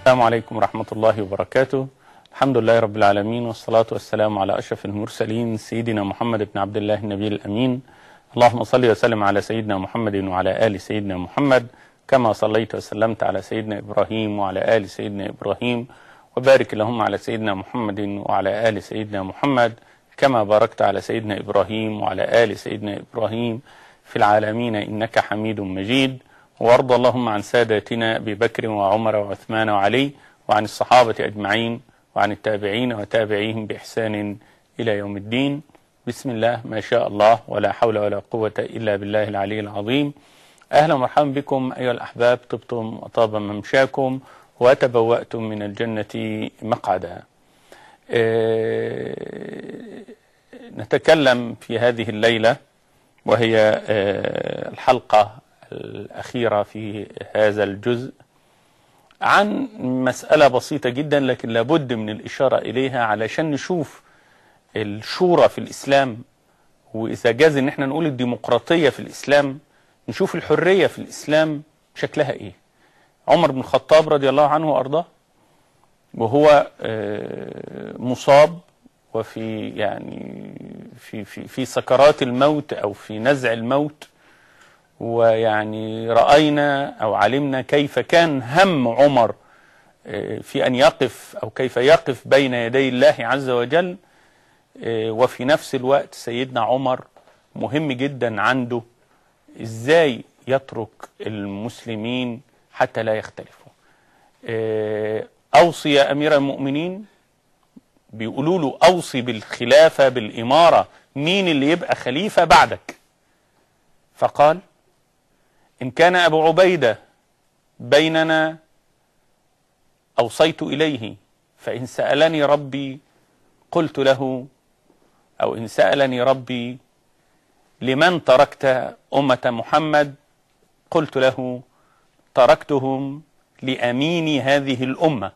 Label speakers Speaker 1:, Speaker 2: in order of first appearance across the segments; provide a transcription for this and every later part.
Speaker 1: السلام عليكم ورحمة الله وبركاته الحمد لله رب العالمين والصلاة والسلام على أشرف المرسلين سيدنا محمد بن عبد الله النبي الأمين اللهم صل وسلم على سيدنا محمد وعلى آل سيدنا محمد كما صليت وسلمت على سيدنا إبراهيم وعلى آل سيدنا إبراهيم وبارك اللهم على سيدنا محمد وعلى آل سيدنا محمد كما باركت على سيدنا إبراهيم وعلى آل سيدنا إبراهيم في العالمين إنك حميد مجيد وارض اللهم عن ساداتنا أبي بكر وعمر وعثمان وعلي وعن الصحابة أجمعين وعن التابعين وتابعيهم بإحسان إلى يوم الدين بسم الله ما شاء الله ولا حول ولا قوة إلا بالله العلي العظيم أهلا ومرحبا بكم أيها الأحباب طبتم وطاب ممشاكم وتبوأتم من الجنة مقعدا آه، نتكلم في هذه الليلة وهي آه، الحلقة الأخيرة في هذا الجزء عن مسألة بسيطة جدا لكن لابد من الإشارة إليها علشان نشوف الشورى في الإسلام وإذا جاز إن احنا نقول الديمقراطية في الإسلام نشوف الحرية في الإسلام شكلها إيه عمر بن الخطاب رضي الله عنه وأرضاه وهو آه، مصاب وفي يعني في في في سكرات الموت او في نزع الموت ويعني راينا او علمنا كيف كان هم عمر آه، في ان يقف او كيف يقف بين يدي الله عز وجل آه، وفي نفس الوقت سيدنا عمر مهم جدا عنده ازاي يترك المسلمين حتى لا يختلفوا آه، اوصي يا امير المؤمنين بيقولوا له اوصي بالخلافه بالاماره مين اللي يبقى خليفه بعدك فقال ان كان ابو عبيده بيننا اوصيت اليه فان سالني ربي قلت له او ان سالني ربي لمن تركت امه محمد قلت له تركتهم لامين هذه الامه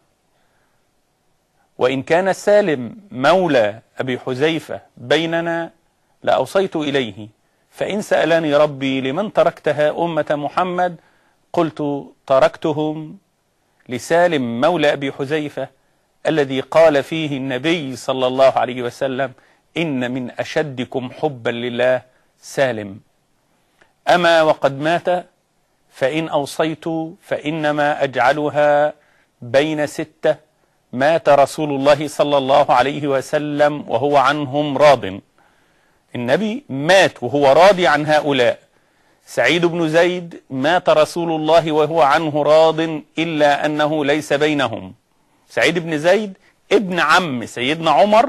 Speaker 1: وإن كان سالم مولى أبي حذيفة بيننا لأوصيت إليه فإن سألني ربي لمن تركتها أمة محمد قلت تركتهم لسالم مولى أبي حذيفة الذي قال فيه النبي صلى الله عليه وسلم إن من أشدكم حبا لله سالم أما وقد مات فإن أوصيت فإنما أجعلها بين ستة مات رسول الله صلى الله عليه وسلم وهو عنهم راض النبي مات وهو راضي عن هؤلاء سعيد بن زيد مات رسول الله وهو عنه راض إلا أنه ليس بينهم سعيد بن زيد ابن عم سيدنا عمر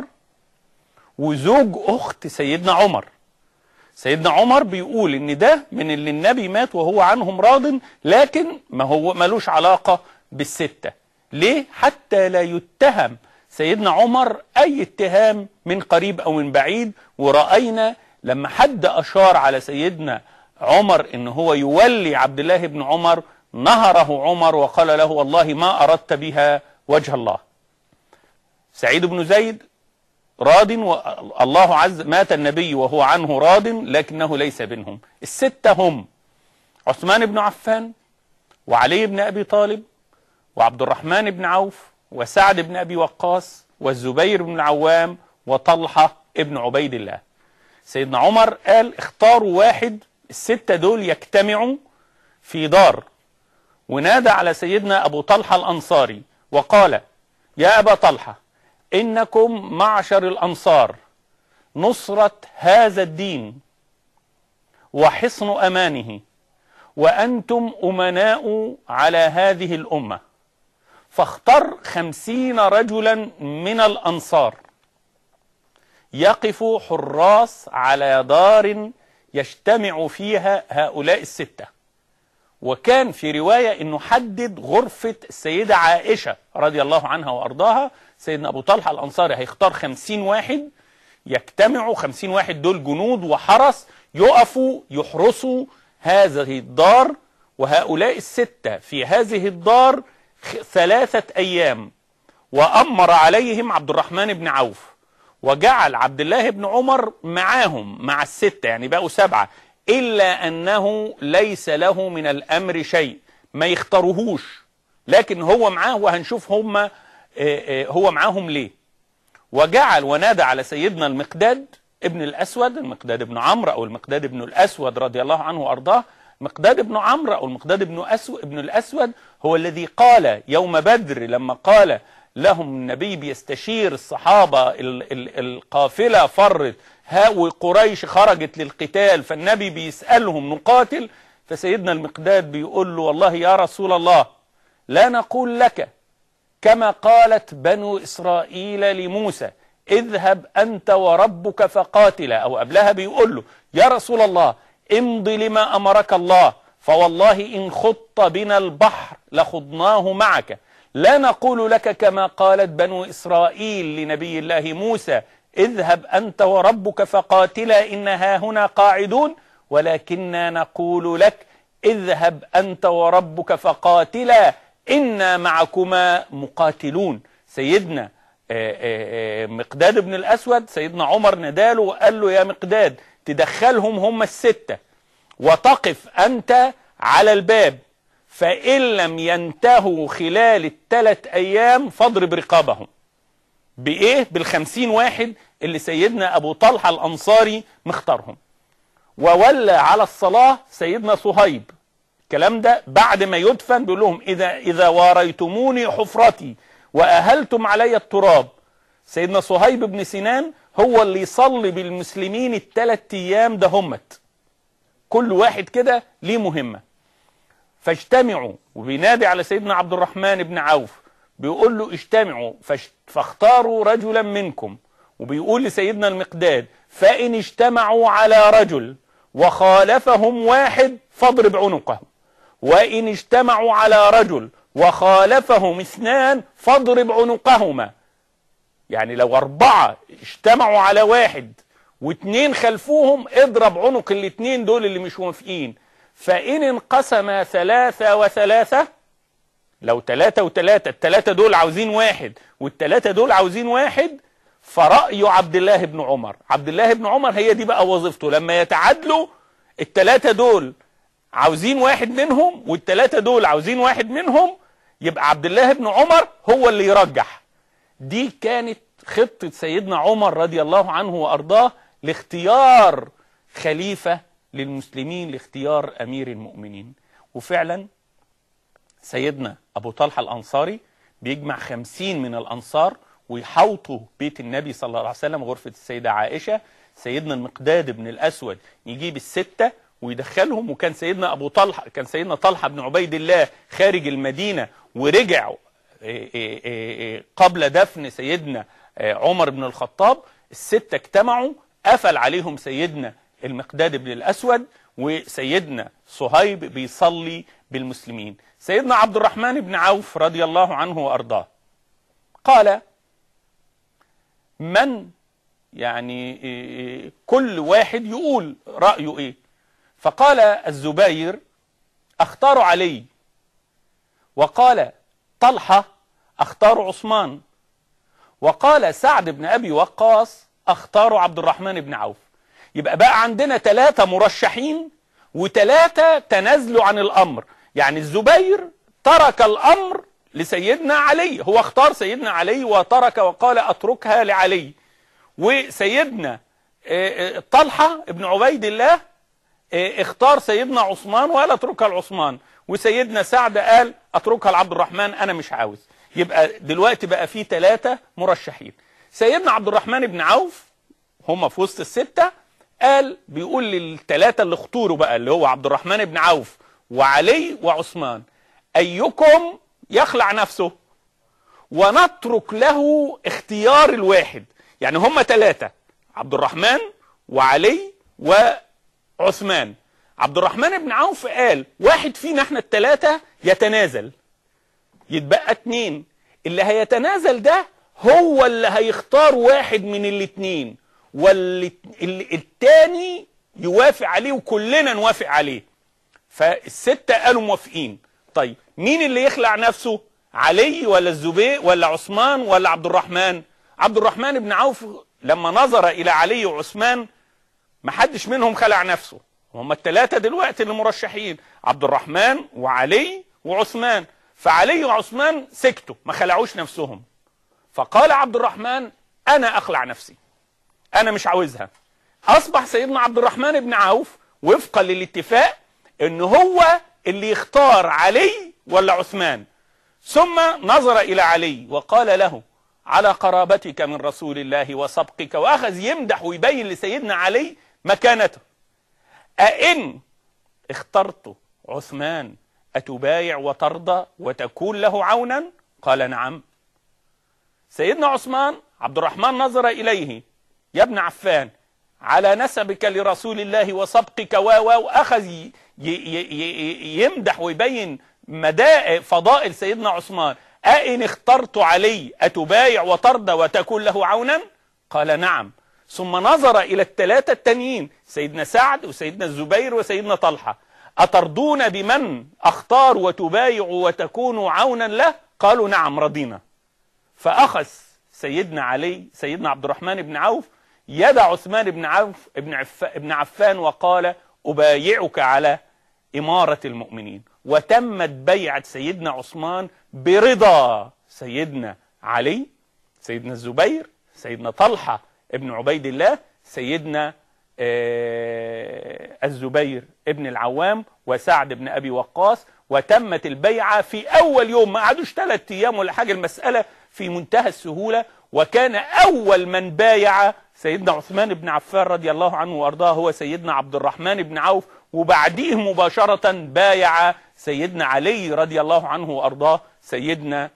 Speaker 1: وزوج أخت سيدنا عمر سيدنا عمر بيقول ان ده من اللي النبي مات وهو عنهم راض لكن ما هو ملوش علاقة بالستة ليه حتى لا يتهم سيدنا عمر اي اتهام من قريب او من بعيد ورأينا لما حد اشار على سيدنا عمر ان هو يولي عبد الله بن عمر نهره عمر وقال له والله ما اردت بها وجه الله سعيد بن زيد راض الله عز مات النبي وهو عنه راض لكنه ليس بينهم الستة هم عثمان بن عفان وعلي بن أبي طالب وعبد الرحمن بن عوف وسعد بن أبي وقاص والزبير بن العوام وطلحة ابن عبيد الله سيدنا عمر قال اختاروا واحد الستة دول يجتمعوا في دار ونادى على سيدنا أبو طلحة الأنصاري وقال يا أبا طلحة إنكم معشر الأنصار نصرة هذا الدين وحصن أمانه وأنتم أمناء على هذه الأمة فاختر خمسين رجلا من الأنصار يقف حراس على دار يجتمع فيها هؤلاء الستة وكان في رواية انه حدد غرفة السيدة عائشة رضي الله عنها وارضاها سيدنا ابو طلحة الانصاري هيختار خمسين واحد يجتمعوا خمسين واحد دول جنود وحرس يقفوا يحرسوا هذه الدار وهؤلاء الستة في هذه الدار ثلاثة أيام وأمر عليهم عبد الرحمن بن عوف وجعل عبد الله بن عمر معاهم مع الستة يعني بقوا سبعة إلا أنه ليس له من الأمر شيء ما يختاروهوش لكن هو معاه وهنشوف هم آه، آه، هو معاهم ليه وجعل ونادى على سيدنا المقداد ابن الأسود المقداد ابن عمرو أو المقداد ابن الأسود رضي الله عنه وأرضاه مقداد ابن عمرو أو المقداد ابن, أسود ابن الأسود هو الذي قال يوم بدر لما قال لهم النبي بيستشير الصحابة ال ال القافلة فرت هاوي قريش خرجت للقتال فالنبي بيسألهم نقاتل فسيدنا المقداد بيقول له والله يا رسول الله لا نقول لك كما قالت بنو إسرائيل لموسى اذهب أنت وربك فقاتلا أو قبلها بيقول له يا رسول الله امض لما أمرك الله فوالله إن خط بنا البحر لخضناه معك لا نقول لك كما قالت بنو إسرائيل لنبي الله موسى اذهب أنت وربك فقاتلا إنها هنا قاعدون ولكننا نقول لك اذهب أنت وربك فقاتلا إنا معكما مقاتلون سيدنا مقداد بن الأسود سيدنا عمر نداله وقال له يا مقداد تدخلهم هم الستة وتقف أنت على الباب فإن لم ينتهوا خلال الثلاث أيام فاضرب رقابهم بإيه؟ بالخمسين واحد اللي سيدنا أبو طلحة الأنصاري مختارهم وولى على الصلاة سيدنا صهيب الكلام ده بعد ما يدفن بيقول لهم إذا, إذا واريتموني حفرتي وأهلتم علي التراب سيدنا صهيب بن سنان هو اللي يصلي بالمسلمين الثلاث أيام ده همت كل واحد كده ليه مهمة فاجتمعوا وبينادي على سيدنا عبد الرحمن بن عوف بيقول له اجتمعوا فاختاروا رجلا منكم وبيقول لسيدنا المقداد فإن اجتمعوا على رجل وخالفهم واحد فاضرب عنقه وإن اجتمعوا على رجل وخالفهم اثنان فاضرب عنقهما يعني لو أربعة اجتمعوا على واحد واثنين خلفوهم اضرب عنق الاثنين دول اللي مش موافقين فإن انقسم ثلاثة وثلاثة لو ثلاثة وثلاثة الثلاثة دول عاوزين واحد والثلاثة دول عاوزين واحد فرأي عبد الله بن عمر عبد الله بن عمر هي دي بقى وظيفته لما يتعادلوا الثلاثة دول عاوزين واحد منهم والثلاثة دول عاوزين واحد منهم يبقى عبد الله بن عمر هو اللي يرجح دي كانت خطة سيدنا عمر رضي الله عنه وأرضاه لاختيار خليفة للمسلمين لاختيار أمير المؤمنين وفعلا سيدنا أبو طلحة الأنصاري بيجمع خمسين من الأنصار ويحوطوا بيت النبي صلى الله عليه وسلم غرفة السيدة عائشة سيدنا المقداد بن الأسود يجيب الستة ويدخلهم وكان سيدنا أبو طلحة كان سيدنا طلحة بن عبيد الله خارج المدينة ورجع قبل دفن سيدنا عمر بن الخطاب الستة اجتمعوا قفل عليهم سيدنا المقداد بن الأسود وسيدنا صهيب بيصلي بالمسلمين سيدنا عبد الرحمن بن عوف رضي الله عنه وأرضاه قال من يعني كل واحد يقول رأيه ايه فقال الزبير اختار علي وقال طلحة اختار عثمان وقال سعد بن أبي وقاص اختار عبد الرحمن بن عوف يبقى بقى عندنا ثلاثة مرشحين وثلاثة تنازلوا عن الأمر يعني الزبير ترك الأمر لسيدنا علي هو اختار سيدنا علي وترك وقال أتركها لعلي وسيدنا طلحة ابن عبيد الله اختار سيدنا عثمان وقال اتركها لعثمان وسيدنا سعد قال اتركها لعبد الرحمن انا مش عاوز يبقى دلوقتي بقى في ثلاثة مرشحين سيدنا عبد الرحمن بن عوف هم في وسط الستة قال بيقول للثلاثة اللي اختاروا بقى اللي هو عبد الرحمن بن عوف وعلي وعثمان ايكم يخلع نفسه ونترك له اختيار الواحد يعني هم ثلاثة عبد الرحمن وعلي وعثمان عبد الرحمن بن عوف قال واحد فينا احنا الثلاثة يتنازل يتبقى اتنين اللي هيتنازل ده هو اللي هيختار واحد من الاتنين والتاني يوافق عليه وكلنا نوافق عليه فالستة قالوا موافقين طيب مين اللي يخلع نفسه علي ولا الزبير ولا عثمان ولا عبد الرحمن عبد الرحمن بن عوف لما نظر الى علي وعثمان ما حدش منهم خلع نفسه هم الثلاثة دلوقتي اللي مرشحين عبد الرحمن وعلي وعثمان فعلي وعثمان سكتوا ما خلعوش نفسهم فقال عبد الرحمن انا اخلع نفسي انا مش عاوزها اصبح سيدنا عبد الرحمن بن عوف وفقا للاتفاق ان هو اللي يختار علي ولا عثمان ثم نظر الى علي وقال له على قرابتك من رسول الله وسبقك واخذ يمدح ويبين لسيدنا علي مكانته أئن اخترت عثمان أتبايع وترضى وتكون له عونا قال نعم سيدنا عثمان عبد الرحمن نظر إليه يا ابن عفان على نسبك لرسول الله وسبقك و واخذ يمدح ويبين مدى فضائل سيدنا عثمان أئن اخترت علي أتبايع وترضى وتكون له عونا قال نعم ثم نظر إلى الثلاثة التانيين سيدنا سعد وسيدنا الزبير وسيدنا طلحة أترضون بمن أختار وتبايع وتكون عونا له قالوا نعم رضينا فأخذ سيدنا علي سيدنا عبد الرحمن بن عوف يد عثمان بن عوف ابن, عف ابن عفان وقال أبايعك على إمارة المؤمنين وتمت بيعة سيدنا عثمان برضا سيدنا علي سيدنا الزبير سيدنا طلحة ابن عبيد الله سيدنا الزبير ابن العوام وسعد بن أبي وقاص وتمت البيعة في أول يوم ما قعدوش ثلاث أيام ولا حاجة المسألة في منتهى السهولة وكان أول من بايع سيدنا عثمان بن عفان رضي الله عنه وأرضاه هو سيدنا عبد الرحمن بن عوف وبعديه مباشرة بايع سيدنا علي رضي الله عنه وأرضاه سيدنا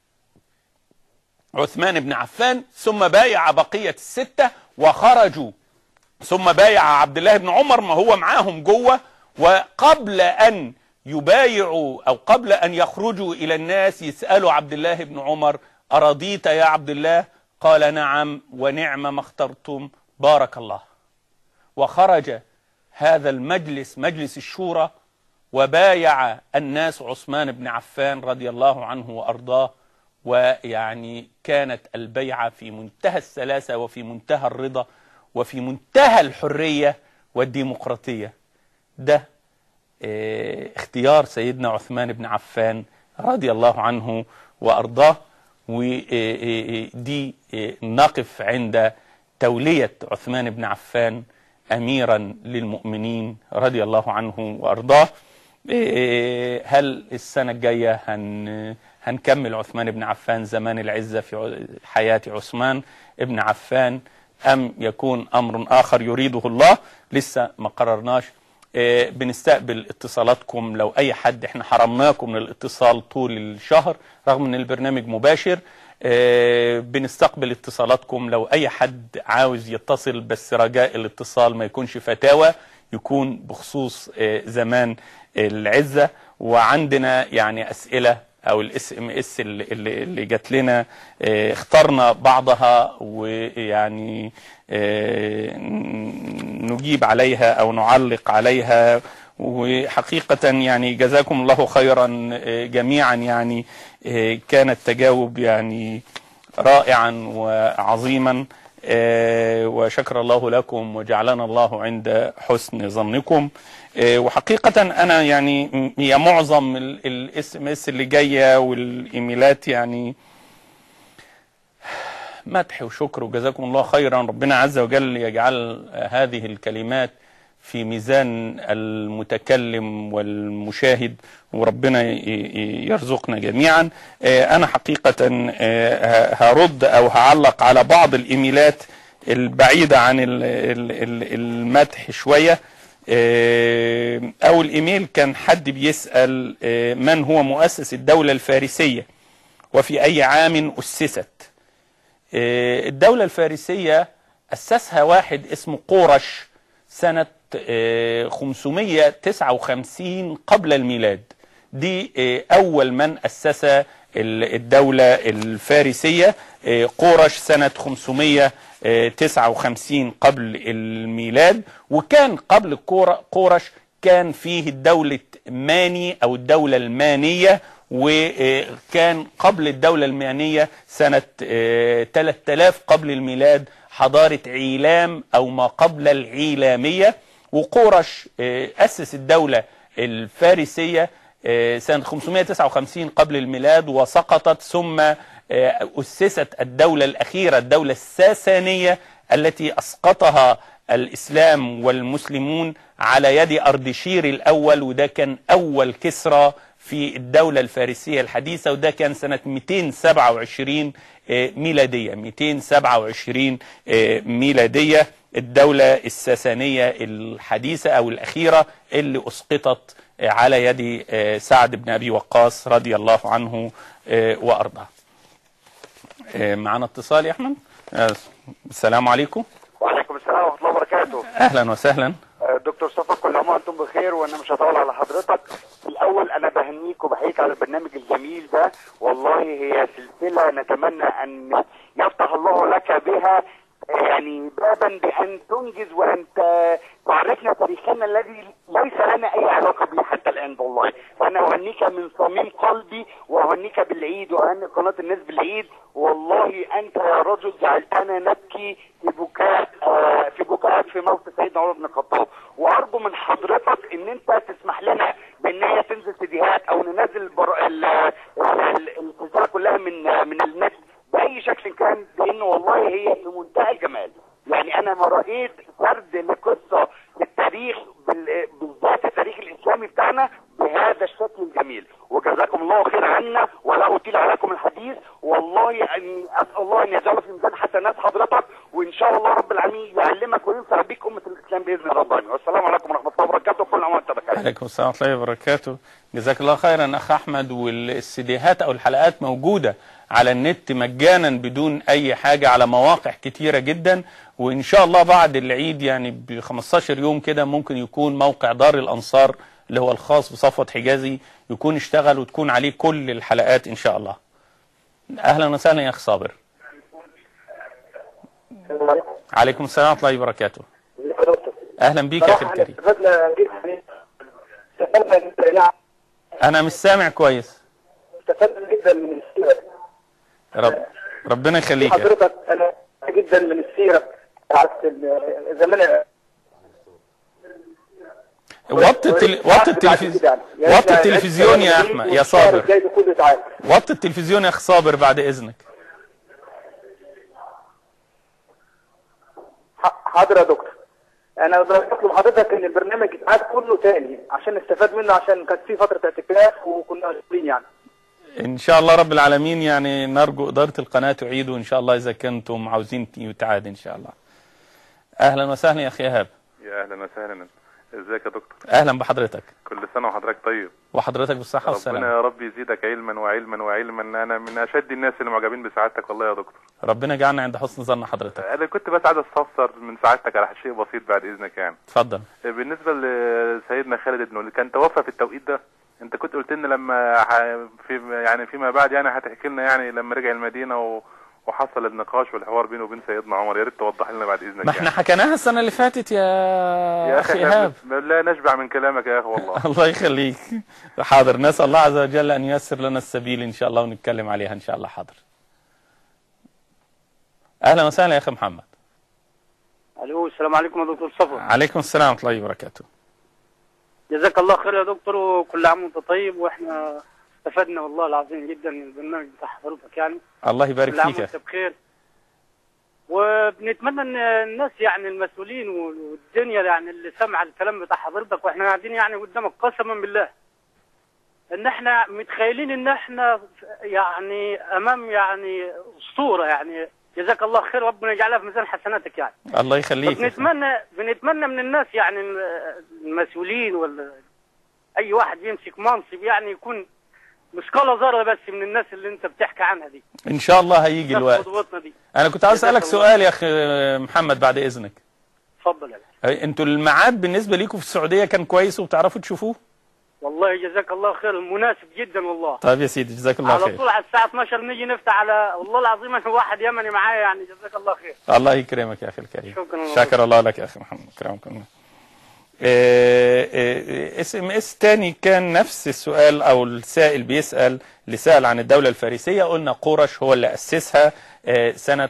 Speaker 1: عثمان بن عفان ثم بايع بقية الستة وخرجوا ثم بايع عبد الله بن عمر ما هو معاهم جوه وقبل أن يبايعوا أو قبل أن يخرجوا إلى الناس يسألوا عبد الله بن عمر أرضيت يا عبد الله قال نعم ونعم ما اخترتم بارك الله وخرج هذا المجلس مجلس الشورى وبايع الناس عثمان بن عفان رضي الله عنه وأرضاه ويعني كانت البيعة في منتهى السلاسة وفي منتهى الرضا وفي منتهى الحرية والديمقراطية ده اه اختيار سيدنا عثمان بن عفان رضي الله عنه وأرضاه ودي نقف عند تولية عثمان بن عفان أميرا للمؤمنين رضي الله عنه وأرضاه هل السنة الجاية هن هنكمل عثمان بن عفان زمان العزة في حياة عثمان بن عفان أم يكون أمر آخر يريده الله لسه ما قررناش بنستقبل اتصالاتكم لو أي حد احنا حرمناكم من الاتصال طول الشهر رغم ان البرنامج مباشر بنستقبل اتصالاتكم لو أي حد عاوز يتصل بس رجاء الاتصال ما يكونش فتاوى يكون بخصوص زمان العزة وعندنا يعني أسئلة او الاس ام اس اللي, اللي جات لنا اه اخترنا بعضها ويعني اه نجيب عليها او نعلق عليها وحقيقة يعني جزاكم الله خيرا اه جميعا يعني كان التجاوب يعني رائعا وعظيما وشكر الله لكم وجعلنا الله عند حسن ظنكم وحقيقة أنا يعني هي معظم الاس ام اس اللي جاية والإيميلات يعني مدح وشكر وجزاكم الله خيرا ربنا عز وجل يجعل هذه الكلمات في ميزان المتكلم والمشاهد وربنا يرزقنا جميعا أنا حقيقة هرد أو هعلق على بعض الإيميلات البعيدة عن المدح شوية أول إيميل كان حد بيسأل من هو مؤسس الدولة الفارسية وفي أي عام أسست الدولة الفارسية أسسها واحد اسمه قورش سنة 559 قبل الميلاد دي أول من أسس الدولة الفارسية قورش سنة 559 قبل الميلاد وكان قبل قورش كان فيه الدولة ماني أو الدولة المانية وكان قبل الدولة المانية سنة 3000 قبل الميلاد حضارة عيلام أو ما قبل العيلامية وقورش أسس الدولة الفارسية آه، سنة 559 قبل الميلاد وسقطت ثم آه، أسست الدولة الأخيرة الدولة الساسانية التي أسقطها الإسلام والمسلمون على يد أردشير الأول وده كان أول كسرى في الدولة الفارسية الحديثة وده كان سنة 227 آه، ميلادية 227 آه، ميلادية الدولة الساسانية الحديثة أو الأخيرة اللي أسقطت آه، على يد آه، سعد بن أبي وقاص رضي الله عنه آه، وأرضاه آه، معنا اتصال يا أحمد آه، السلام عليكم
Speaker 2: وعليكم السلام ورحمه الله وبركاته
Speaker 1: أهلا وسهلا
Speaker 2: آه، دكتور صفا كل عام وانتم بخير وانا مش هطول على حضرتك الاول انا بهنيك وبحييك على البرنامج الجميل ده والله هي سلسله نتمنى ان يفتح الله لك بها آه، يعني بابا بان تنجز وان ت- تعرفنا تاريخنا الذي ليس لنا اي علاقه به حتى الان والله فانا اهنيك من صميم قلبي واهنيك بالعيد واهني قناه الناس بالعيد والله انت يا رجل جعلتنا نبكي في بكاء آه، في بكاء في موت سيدنا عمر بن الخطاب وارجو من حضرتك ان انت تسمح لنا بان هي تنزل سيديهات او ننزل البر... ال- ال- ال- السلسله كلها من من النت باي شكل كان لان والله هي في منتهى الجمال يعني انا ما رايت سرد لقصه في التاريخ بال- بالذات التاريخ الاسلامي بتاعنا بهذا الشكل الجميل وجزاكم الله خير عنا ولا اطيل عليكم الحديث والله اني اسال الله ان يجعله في ميزان حسنات حضرتك وان شاء الله رب العالمين يعلمك وينفع بيك امه الاسلام باذن الله العالمين والسلام عليكم ورحمه الله وبركاته كل عام وانت بخير
Speaker 1: عليكم السلام ورحمة الله وبركاته جزاك الله خيرا أخ أحمد والسيديهات أو الحلقات موجودة على النت مجانا بدون أي حاجة على مواقع كتيرة جدا وإن شاء الله بعد العيد يعني ب 15 يوم كده ممكن يكون موقع دار الأنصار اللي هو الخاص بصفوة حجازي يكون اشتغل وتكون عليه كل الحلقات إن شاء الله أهلا وسهلا يا أخ صابر عليكم السلام ورحمة الله وبركاته أهلا بيك يا أخي الكريم
Speaker 3: استفدنا جدا استفدنا جدا يعني
Speaker 1: أنا مش سامع كويس
Speaker 3: استفدنا جدا من السيرة
Speaker 1: رب ربنا يخليك يا أخي.
Speaker 3: حضرتك انا جدا من السيرة بتاعت ال- زمان
Speaker 1: وطي التل... وطي التلفزيون وطي التلفزيون يا احمد يا صابر
Speaker 3: جاي كله تعالى
Speaker 1: وطي التلفزيون يا اخ صابر بعد اذنك
Speaker 3: ح- حاضر يا دكتور انا بطلب حضرتك ان البرنامج يتعاد كله تاني عشان نستفاد منه عشان كانت في فتره اعتكاف وكنا مشغولين يعني
Speaker 1: ان شاء الله رب العالمين يعني نرجو اداره القناه تعيدوا ان شاء الله اذا كنتم عاوزين يتعاد ان شاء الله اهلا وسهلا يا اخي ايهاب
Speaker 4: يا اهلا وسهلا ازيك يا دكتور
Speaker 1: اهلا بحضرتك
Speaker 4: كل سنه وحضرتك طيب
Speaker 1: وحضرتك بالصحه
Speaker 4: ربنا
Speaker 1: والسلامه
Speaker 4: يا رب يزيدك علما وعلما وعلما انا من اشد الناس اللي معجبين بسعادتك والله يا دكتور
Speaker 1: ربنا يجعلنا عند حسن ظن حضرتك
Speaker 4: انا كنت بس عايز استفسر من سعادتك على شيء بسيط بعد اذنك يعني
Speaker 1: اتفضل
Speaker 4: بالنسبه لسيدنا خالد بن الوليد كان توفى في التوقيت ده انت كنت قلت لنا لما ح- في يعني فيما بعد يعني هتحكي لنا يعني لما رجع المدينه و... وحصل النقاش والحوار بينه وبين سيدنا عمر يا ريت توضح لنا بعد اذنك
Speaker 1: ما احنا
Speaker 4: يعني.
Speaker 1: حكيناها السنه اللي فاتت يا,
Speaker 4: يا
Speaker 1: اخي
Speaker 4: اخي احنا
Speaker 1: ايهاب
Speaker 4: بن- لا نشبع من كلامك يا اخي والله
Speaker 1: الله يخليك حاضر نسال الله عز وجل ان ييسر لنا السبيل ان شاء الله ونتكلم عليها ان شاء الله حاضر اهلا وسهلا يا اخي محمد
Speaker 5: الو السلام عليكم يا دكتور صفر
Speaker 1: عليكم السلام ورحمه الله وبركاته
Speaker 5: جزاك الله خير يا دكتور وكل عام وانت طيب واحنا استفدنا والله العظيم جدا من البرنامج بتاع حضرتك يعني
Speaker 1: الله يبارك
Speaker 5: كل عام
Speaker 1: فيك يا
Speaker 5: وانت
Speaker 1: اخي
Speaker 5: بخير وبنتمنى ان الناس يعني المسؤولين والدنيا يعني اللي سمع الكلام بتاع حضرتك واحنا قاعدين يعني قدامك قسما بالله ان احنا متخيلين ان احنا يعني امام يعني اسطوره يعني جزاك الله خير ربنا يجعلها في ميزان حسناتك يعني
Speaker 1: الله يخليك يا أخي.
Speaker 5: بنتمنى بنتمنى من الناس يعني المسؤولين ولا اي واحد يمسك منصب يعني يكون مثقال ذره بس من الناس اللي انت بتحكي عنها دي
Speaker 1: ان شاء الله هيجي
Speaker 5: ناس
Speaker 1: الوقت
Speaker 5: قدوتنا دي
Speaker 1: انا كنت عايز
Speaker 5: جزاك
Speaker 1: اسالك
Speaker 5: الله.
Speaker 1: سؤال يا اخي محمد بعد اذنك
Speaker 5: اتفضل يا باشا.
Speaker 1: هي- انتوا الميعاد بالنسبه ليكم في السعوديه كان كويس وبتعرفوا تشوفوه
Speaker 5: والله جزاك الله خير مناسب جدا والله
Speaker 1: طيب يا سيدي جزاك الله
Speaker 5: على
Speaker 1: خير
Speaker 5: طول على الساعه 12 نيجي نفتح على والله العظيم انا واحد يمني معايا يعني جزاك الله خير
Speaker 1: الله يكرمك يا اخي الكريم
Speaker 5: شكراً الله.
Speaker 1: شكر الله لك يا اخي محمد كرمكم الله اس ام اس تاني كان نفس السؤال او السائل بيسال اللي سال عن الدوله الفارسيه قلنا قرش هو اللي اسسها آه، سنه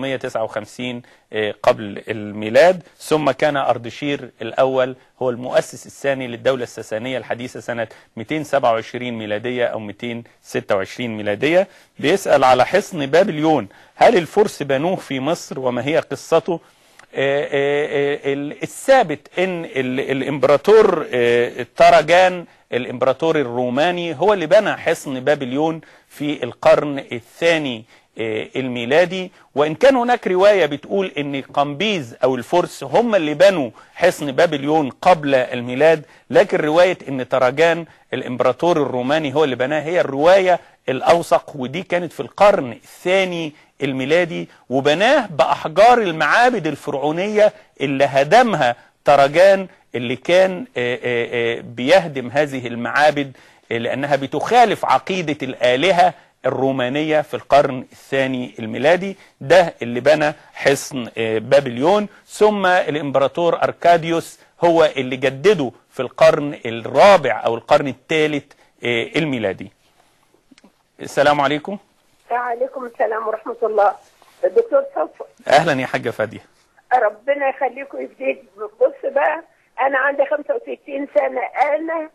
Speaker 1: 559 آه، قبل الميلاد ثم كان اردشير الاول هو المؤسس الثاني للدوله الساسانيه الحديثه سنه 227 ميلاديه او 226 ميلاديه بيسال على حصن بابليون هل الفرس بنوه في مصر وما هي قصته آه، آه، آه، ال- الثابت ان ال- الامبراطور آه، تراجان الامبراطور الروماني هو اللي بنى حصن بابليون في القرن الثاني آه، الميلادي وان كان هناك روايه بتقول ان قمبيز او الفرس هم اللي بنوا حصن بابليون قبل الميلاد لكن روايه ان تراجان الامبراطور الروماني هو اللي بناه هي الروايه الاوثق ودي كانت في القرن الثاني الميلادي وبناه باحجار المعابد الفرعونيه اللي هدمها تراجان اللي كان آه، آه، آه، بيهدم هذه المعابد آه، لانها بتخالف عقيده الالهه الرومانيه في القرن الثاني الميلادي ده اللي بنى حصن آه، بابليون ثم الامبراطور اركاديوس هو اللي جدده في القرن الرابع او القرن الثالث آه، الميلادي السلام عليكم
Speaker 6: وعليكم السلام ورحمة الله الدكتور صفوة
Speaker 1: اهلا يا حاجه فاديه
Speaker 6: ربنا يخليكم يفديك بص بقى أنا عندي 65 سنة أنا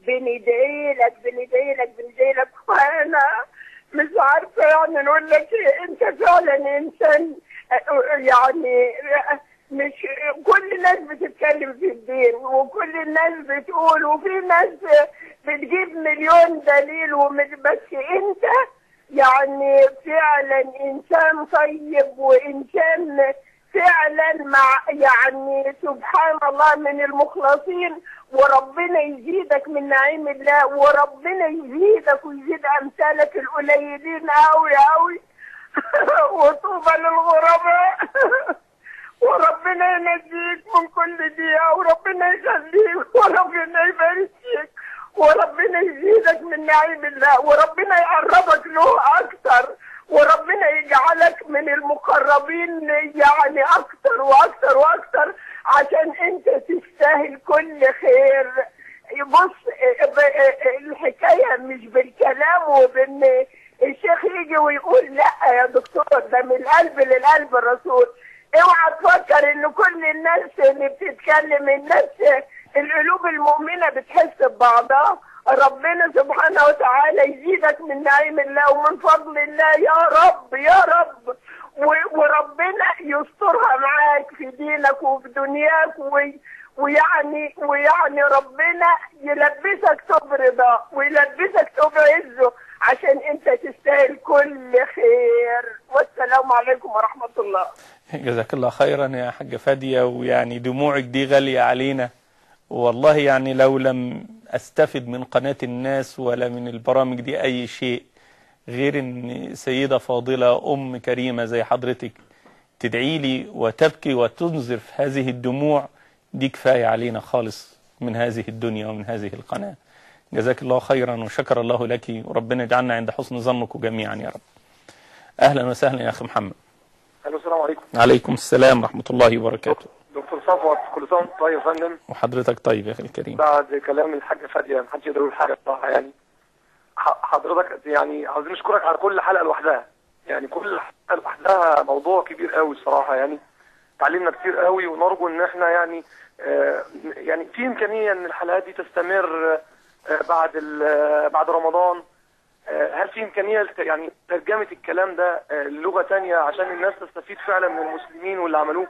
Speaker 6: بندعي لك بندعي لك بندعي لك وأنا مش عارفة يعني نقول لك إيه أنت فعلا إنسان يعني مش كل الناس بتتكلم في الدين وكل الناس بتقول وفي ناس بتجيب مليون دليل ومش بس انت يعني فعلا انسان طيب وانسان فعلا مع يعني سبحان الله من المخلصين وربنا يزيدك من نعيم الله وربنا يزيدك ويزيد امثالك القليلين قوي قوي وطوبى للغرباء وربنا ينجيك من كل دقيقة وربنا يخليك وربنا يبارك فيك وربنا يزيدك من نعيم الله وربنا يقربك له أكتر وربنا يجعلك من المقربين يعني أكتر وأكتر وأكتر عشان أنت تستاهل كل خير بص الحكاية مش بالكلام وبان الشيخ يجي ويقول لا يا دكتور ده من القلب للقلب الرسول اوعى تفكر ان كل الناس اللي بتتكلم الناس القلوب المؤمنة بتحس ببعضها ربنا سبحانه وتعالى يزيدك من نعيم الله ومن فضل الله يا رب يا رب و- وربنا يسترها معاك في دينك وفي دنياك وي ويعني ويعني ربنا يلبسك ثوب رضا ويلبسك ثوب عزه عشان انت تستاهل كل خير والسلام عليكم ورحمة الله
Speaker 1: جزاك الله خيرا يا حاجة فادية ويعني دموعك دي غالية علينا والله يعني لو لم أستفد من قناة الناس ولا من البرامج دي أي شيء غير أن سيدة فاضلة أم كريمة زي حضرتك تدعي لي وتبكي وتنظر في هذه الدموع دي كفاية علينا خالص من هذه الدنيا ومن هذه القناة جزاك الله خيرا وشكر الله لك وربنا يجعلنا عند حسن ظنكم جميعا يا رب أهلا وسهلا يا أخي محمد
Speaker 7: الو السلام عليكم
Speaker 1: عليكم السلام ورحمة الله وبركاته
Speaker 7: دكتور صفوت كل سنه وانت طيب يا فندم
Speaker 1: وحضرتك طيب يا أخي الكريم
Speaker 7: بعد كلام الحاجه فاديه ما حدش يقدر يقول حاجه بصراحه يعني ح- حضرتك يعني عاوزين نشكرك على كل حلقه لوحدها يعني كل حلقه لوحدها موضوع كبير قوي الصراحه يعني تعلمنا كتير قوي ونرجو ان احنا يعني آه يعني في امكانيه ان الحلقات دي تستمر آه بعد ال- بعد رمضان آه، هل في امكانيه لت- يعني ترجمه الكلام ده آه، للغه تانية عشان الناس تستفيد فعلا من المسلمين واللي عملوه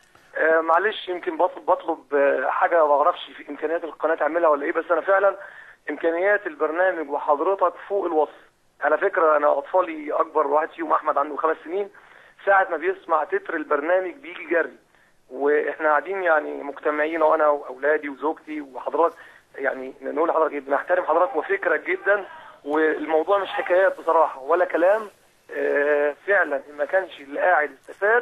Speaker 7: آه، معلش يمكن بطلب بطلب آه، حاجه ما اعرفش في امكانيات القناه تعملها ولا ايه بس انا فعلا امكانيات البرنامج وحضرتك فوق الوصف على فكره انا اطفالي اكبر واحد فيهم احمد عنده خمس سنين ساعه ما بيسمع تتر البرنامج بيجي جري واحنا قاعدين يعني مجتمعين وانا واولادي وزوجتي وحضرتك يعني نقول لحضرتك ايه بنحترم حضرتك وفكرك جدا والموضوع مش حكايات بصراحه ولا كلام آه، فعلا ان ما كانش اللي قاعد استفاد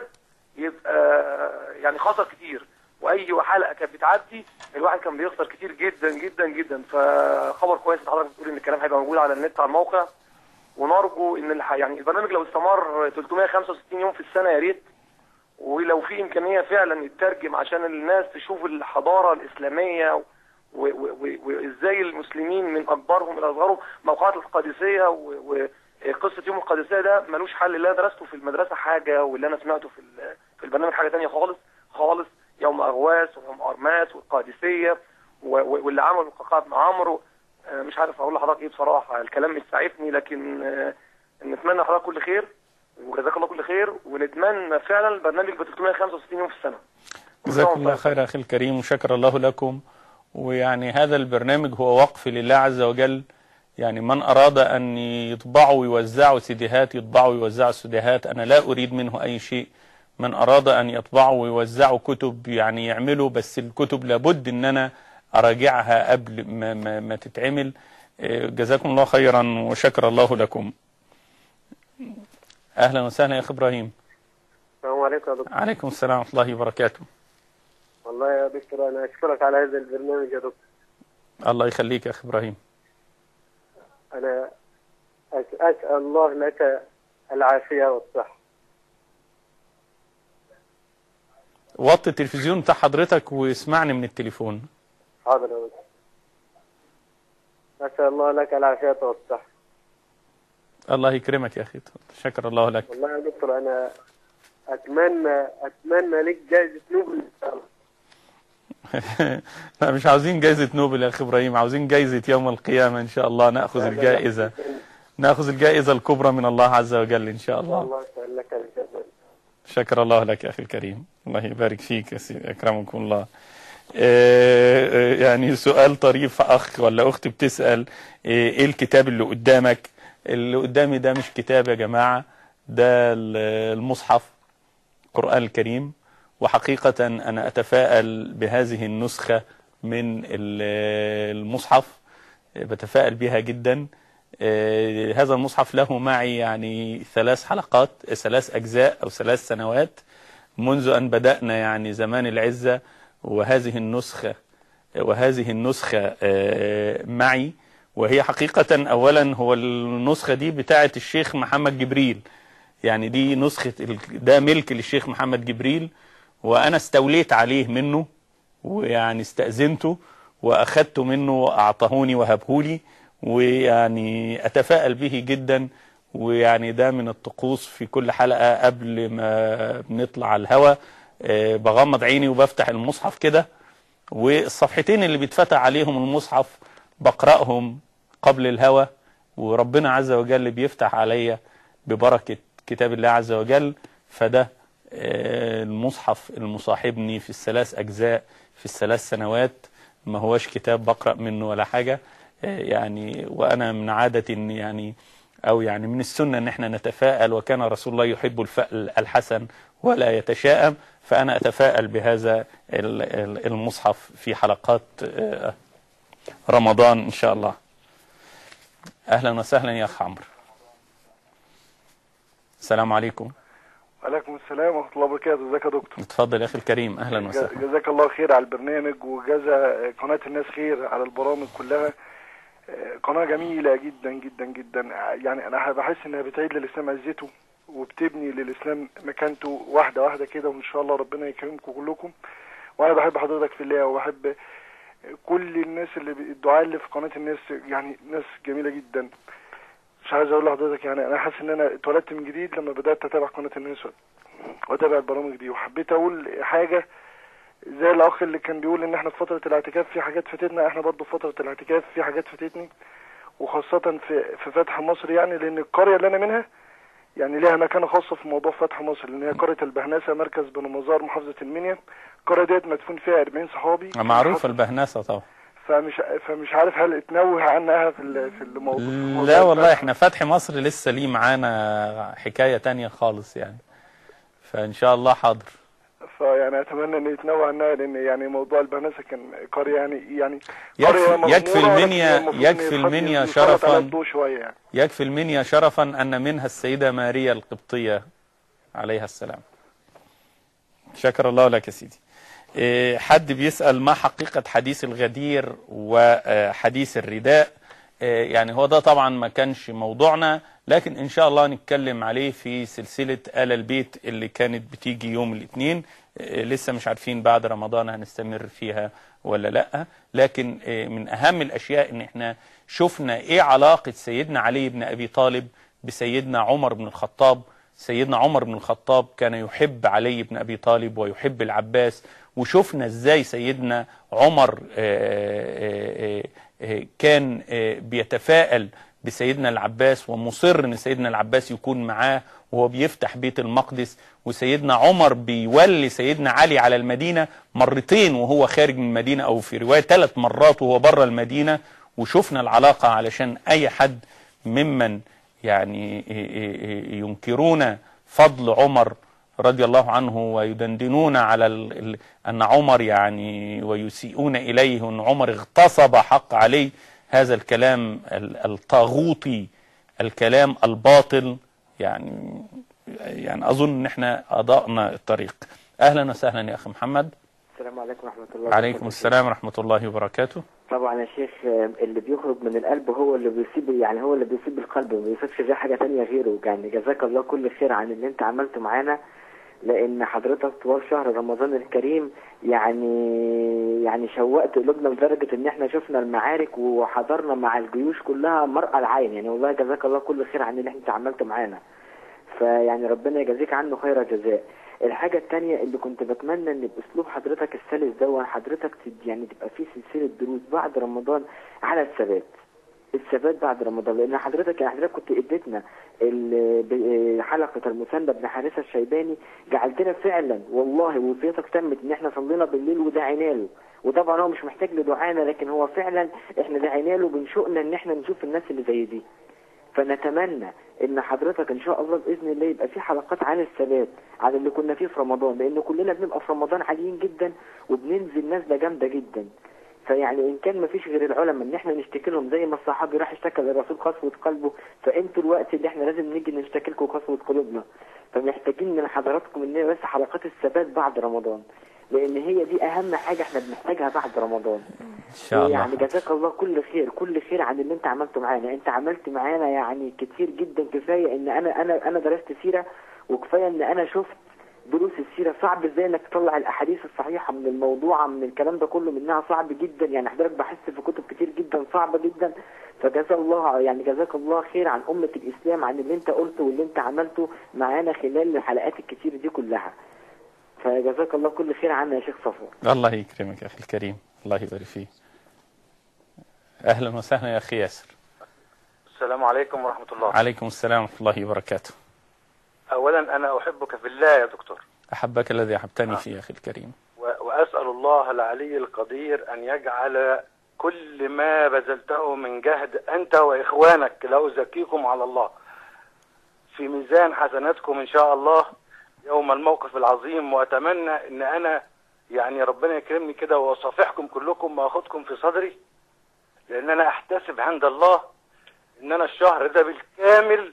Speaker 7: يبقى يعني خسر كتير واي حلقه كانت بتعدي الواحد كان بيخسر كتير جدا جدا جدا فخبر كويس ان حضرتك بتقول ان الكلام هيبقى موجود على النت على الموقع ونرجو ان الح... يعني البرنامج لو استمر 365 يوم في السنه يا ريت ولو في امكانيه فعلا يترجم عشان الناس تشوف الحضاره الاسلاميه و- و- و- وازاي المسلمين من اكبرهم الى اصغرهم موقعات القادسيه و- وقصه يوم القادسيه ده ملوش حل اللي انا درسته في المدرسه حاجه واللي انا سمعته في ال- في البرنامج حاجه تانية خالص خالص يوم اغواس ويوم ارماس والقادسيه و- و- واللي عملوا قعقاع بن عمرو آه، مش عارف اقول لحضرتك ايه بصراحه الكلام مش سعفني لكن آه، نتمنى لحضرتك كل خير وجزاك الله كل خير ونتمنى فعلا البرنامج ب 365 يوم في السنه
Speaker 1: جزاك الله خير أخي الكريم وشكر الله لكم ويعني هذا البرنامج هو وقف لله عز وجل يعني من أراد أن يطبعوا ويوزعوا سيديهات يطبعوا ويوزعوا سيديهات أنا لا أريد منه أي شيء من أراد أن يطبعوا ويوزعوا كتب يعني يعملوا بس الكتب لابد أن أنا أراجعها قبل ما, ما, ما تتعمل إيه، جزاكم الله خيرا وشكر الله لكم أهلا وسهلا يا أخي إبراهيم
Speaker 8: السلام عليكم يا دكتور
Speaker 1: عليكم السلام ورحمة الله وبركاته
Speaker 8: والله يا دكتور انا اشكرك على هذا البرنامج يا دكتور
Speaker 1: الله يخليك يا أخي إبراهيم
Speaker 8: انا أس- اسال الله لك العافيه والصحه
Speaker 1: وطي التلفزيون بتاع حضرتك واسمعني من التليفون
Speaker 8: حاضر يا دكتور اسال الله لك العافيه والصحه
Speaker 1: الله يكرمك يا أخي شكر الله لك
Speaker 8: والله يا دكتور انا اتمنى اتمنى لك جائزه نوبل ان شاء الله
Speaker 1: لا مش عاوزين جائزة نوبل يا أخي إبراهيم عاوزين جائزة يوم القيامة إن شاء الله نأخذ الجائزة نأخذ الجائزة الكبرى من الله عز وجل إن شاء الله
Speaker 8: الله يسأل لك الجنه
Speaker 1: شكر الله لك يا أخي الكريم الله يبارك فيك يا سيدي أكرمكم الله آه، آه، يعني سؤال طريف أخ ولا أخت بتسأل آه، إيه الكتاب اللي قدامك اللي قدامي ده مش كتاب يا جماعة ده ال- المصحف القرآن الكريم وحقيقة أنا أتفائل بهذه النسخة من ال- المصحف بتفائل بها جدا آه، هذا المصحف له معي يعني ثلاث حلقات ثلاث أجزاء أو ثلاث سنوات منذ أن بدأنا يعني زمان العزة وهذه النسخة وهذه النسخة آه، معي وهي حقيقة أولا هو النسخة دي بتاعة الشيخ محمد جبريل يعني دي نسخة ال- ده ملك للشيخ محمد جبريل وأنا استوليت عليه منه ويعني استأذنته وأخذته منه وأعطهوني وهبهولي ويعني أتفائل به جدا ويعني ده من الطقوس في كل حلقة قبل ما بنطلع على الهوا آه، بغمض عيني وبفتح المصحف كده والصفحتين اللي بيتفتح عليهم المصحف بقرأهم قبل الهوا وربنا عز وجل بيفتح عليا ببركة كتاب الله عز وجل فده آه، المصحف المصاحبني في الثلاث أجزاء في الثلاث سنوات ما هوش كتاب بقرأ منه ولا حاجة آه، يعني وأنا من عادة إن يعني أو يعني من السنة إن احنا نتفائل وكان رسول الله يحب الفأل الحسن ولا يتشائم فأنا أتفائل بهذا ال- ال- المصحف في حلقات آه، رمضان إن شاء الله أهلا وسهلا يا أخ عمرو السلام عليكم
Speaker 9: وعليكم السلام ورحمة الله وبركاته ازيك يا دكتور
Speaker 1: اتفضل يا أخي الكريم أهلا وسهلا
Speaker 9: جزاك الله خير على البرنامج وجزا قناة الناس خير على البرامج كلها آه، قناة جميلة جدا جدا جدا يعني أنا بحس إنها بتعيد للإسلام عزته وبتبني للإسلام مكانته واحدة واحدة كده وإن شاء الله ربنا يكرمكم كلكم وأنا بحب حضرتك في الله وبحب كل الناس اللي بي- الدعاء اللي في قناة الناس يعني ناس جميلة جدا مش عايز أقول لحضرتك يعني أنا حاسس إن أنا اتولدت من جديد لما بدأت أتابع قناة الناس واتابع البرامج دي وحبيت اقول حاجه زي الاخ اللي كان بيقول ان احنا في فتره الاعتكاف في حاجات فاتتنا احنا برضو في فتره الاعتكاف في حاجات فاتتني وخاصه في في فتح مصر يعني لان القريه اللي انا منها يعني ليها مكانه خاصه في موضوع فتح مصر لان هي قريه البهناسه مركز بنو مزار محافظه المنيا القريه ديت مدفون فيها 40 صحابي
Speaker 1: معروفة البهناسة طبعا
Speaker 9: فمش فمش عارف هل اتنوه عنها في ال- في الموضوع في موضوع
Speaker 1: لا والله
Speaker 9: الفتح.
Speaker 1: احنا فتح مصر لسه ليه معانا حكاية تانية خالص يعني فإن شاء الله حاضر
Speaker 9: فيعني اتمنى ان يتنوع عنها لان يعني موضوع البهنسه كان قريه يعني يعني
Speaker 1: يكفي-
Speaker 9: قريه مغمورة
Speaker 1: يكفي
Speaker 9: ولكن
Speaker 1: المنيا-
Speaker 9: المفروض إن
Speaker 1: يكفي
Speaker 9: يتحط-
Speaker 1: المنيا
Speaker 9: يسلط عليها
Speaker 1: شرفاً.
Speaker 9: الضوء شويه يعني
Speaker 1: يكفي المنيا شرفا أن منها السيدة ماريا القبطية عليها السلام شكر الله لك يا سيدي إيه، حد بيسأل ما حقيقة حديث الغدير وحديث الرداء آه، يعني هو ده طبعا ما كانش موضوعنا لكن ان شاء الله نتكلم عليه في سلسلة آل البيت اللي كانت بتيجي يوم الاثنين آه، لسه مش عارفين بعد رمضان هنستمر فيها ولا لا لكن آه، من اهم الاشياء ان احنا شفنا ايه علاقة سيدنا علي بن ابي طالب بسيدنا عمر بن الخطاب سيدنا عمر بن الخطاب كان يحب علي بن ابي طالب ويحب العباس وشفنا ازاي سيدنا عمر آه، آه، آه، كان آه، بيتفائل بسيدنا العباس ومصر ان سيدنا العباس يكون معاه وهو بيفتح بيت المقدس وسيدنا عمر بيولي سيدنا علي على المدينة مرتين وهو خارج من المدينة او في رواية ثلاث مرات وهو بره المدينة وشفنا العلاقة علشان اي حد ممن يعني ينكرون فضل عمر رضي الله عنه ويدندنون على ال... ال... أن عمر يعني ويسيئون إليه أن عمر اغتصب حق عليه هذا الكلام ال- الطاغوتي الكلام الباطل يعني يعني أظن أن احنا أضأنا الطريق أهلا وسهلا يا أخي محمد
Speaker 10: السلام عليكم ورحمة الله
Speaker 1: عليكم
Speaker 10: وبركاته.
Speaker 1: السلام ورحمة الله وبركاته
Speaker 10: طبعا يا شيخ آه، اللي بيخرج من القلب هو اللي بيصيب يعني هو اللي بيصيب القلب ما بيصيبش زي حاجة تانية غيره يعني جزاك الله كل خير عن اللي انت عملته معانا لان حضرتك طوال شهر رمضان الكريم يعني يعني شوقت قلوبنا لدرجة ان احنا شفنا المعارك وحضرنا مع الجيوش كلها مرأى العين يعني والله جزاك الله كل خير عن اللي انت عملته معانا فيعني ربنا يجازيك عنه خير جزاء الحاجة التانية اللي كنت بتمنى ان باسلوب حضرتك السلس ده حضرتك تد- يعني تبقى فيه سلسلة دروس بعد رمضان على الثبات الثبات بعد رمضان لان حضرتك يعني حضرتك كنت اديتنا ال- ب- حلقة المثنى بن حارثة الشيباني جعلتنا فعلا والله وصيتك تمت ان احنا صلينا بالليل ودعينا له وطبعا هو مش محتاج لدعانا لكن هو فعلا احنا دعينا له بنشوقنا ان احنا نشوف الناس اللي زي دي فنتمنى ان حضرتك ان شاء الله باذن الله يبقى في حلقات عن الثبات على اللي كنا فيه في رمضان لان كلنا بنبقى في رمضان عاليين جدا وبننزل نزله جامده جدا فيعني ان كان مفيش غير العلماء ان احنا نشتكي لهم زي ما الصحابي راح اشتكى للرسول قسوه قلبه فانتوا الوقت اللي احنا لازم نيجي نشتكي لكم قسوه قلوبنا فمحتاجين من حضراتكم ان هي بس حلقات الثبات بعد رمضان لان هي دي اهم حاجه احنا بنحتاجها بعد رمضان
Speaker 1: إن شاء الله
Speaker 10: يعني جزاك الله كل خير كل خير عن اللي انت عملته معانا انت عملت معانا يعني كتير جدا كفايه ان انا انا انا درست سيره وكفايه ان انا شفت دروس السيره صعب ازاي انك تطلع الاحاديث الصحيحه من الموضوع من الكلام ده كله منها صعب جدا يعني حضرتك بحثت في كتب كتير جدا صعبه جدا فجزا الله يعني جزاك الله خير عن امه الاسلام عن اللي انت قلته واللي انت عملته معانا خلال الحلقات الكتير دي كلها فجزاك الله كل خير عنا يا شيخ صفوان
Speaker 1: الله يكرمك يا أخي الكريم الله يبارك فيك أهلا وسهلا يا أخي ياسر
Speaker 11: السلام عليكم ورحمة الله
Speaker 1: عليكم السلام ورحمة الله وبركاته
Speaker 11: أولا أنا أحبك في الله يا دكتور
Speaker 1: أحبك الذي أحبتني فيه يا أخي الكريم
Speaker 11: و- وأسأل الله العلي القدير أن يجعل كل ما بذلته من جهد أنت وإخوانك لا أزكيكم على الله في ميزان حسناتكم إن شاء الله يوم الموقف العظيم وأتمنى أن أنا يعني ربنا يكرمني كده وأصافحكم كلكم وأخدكم في صدري لأن أنا أحتسب عند الله أن أنا الشهر ده بالكامل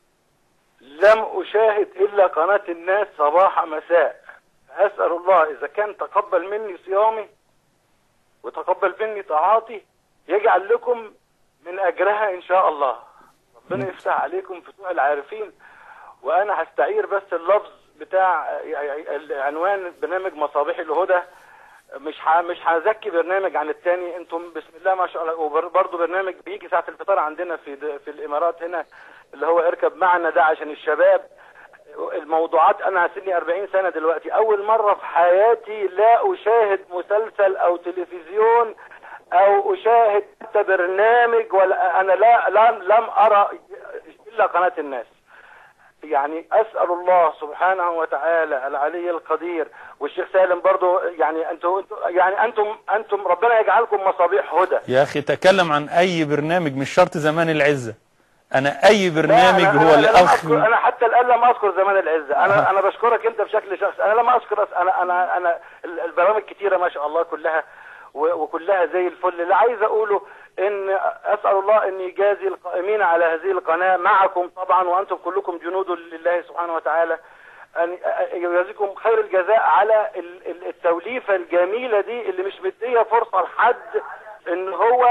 Speaker 11: لم أشاهد إلا قناة الناس صباح مساء أسأل الله إذا كان تقبل مني صيامي وتقبل مني طاعاتي يجعل لكم من أجرها إن شاء الله ربنا يفتح عليكم فتوح العارفين وأنا هستعير بس اللفظ بتاع عنوان برنامج مصابيح الهدى مش ح... مش هزكي برنامج عن التاني انتم بسم الله ما شاء الله وبرضه برنامج بيجي ساعة الفطار عندنا في د... في الامارات هنا اللي هو اركب معنا ده عشان الشباب الموضوعات انا سني 40 سنة دلوقتي اول مرة في حياتي لا اشاهد مسلسل او تلفزيون او اشاهد حتى برنامج ولا انا لا لم لم ارى الا قناة الناس يعني اسال الله سبحانه وتعالى العلي القدير والشيخ سالم برضو يعني انتم يعني انتم انتم ربنا يجعلكم مصابيح هدى
Speaker 1: يا أخي تكلم عن أي برنامج مش شرط زمان العزة أنا أي برنامج
Speaker 11: لا، أنا
Speaker 1: هو
Speaker 11: أنا لم
Speaker 1: الأخ
Speaker 11: أذكر انا حتى الان لم اذكر زمان العزه انا انا بشكرك انت بشكل شخصي انا لم اذكر أس- انا انا انا ال- البرامج كتيره ما شاء الله كلها و- وكلها زي الفل اللي عايز اقوله ان اسال الله ان يجازي القائمين على هذه القناه معكم طبعا وانتم كلكم جنود لله سبحانه وتعالى ان يجازيكم خير الجزاء على ال- ال- التوليفه الجميله دي اللي مش مديه فرصه لحد ان هو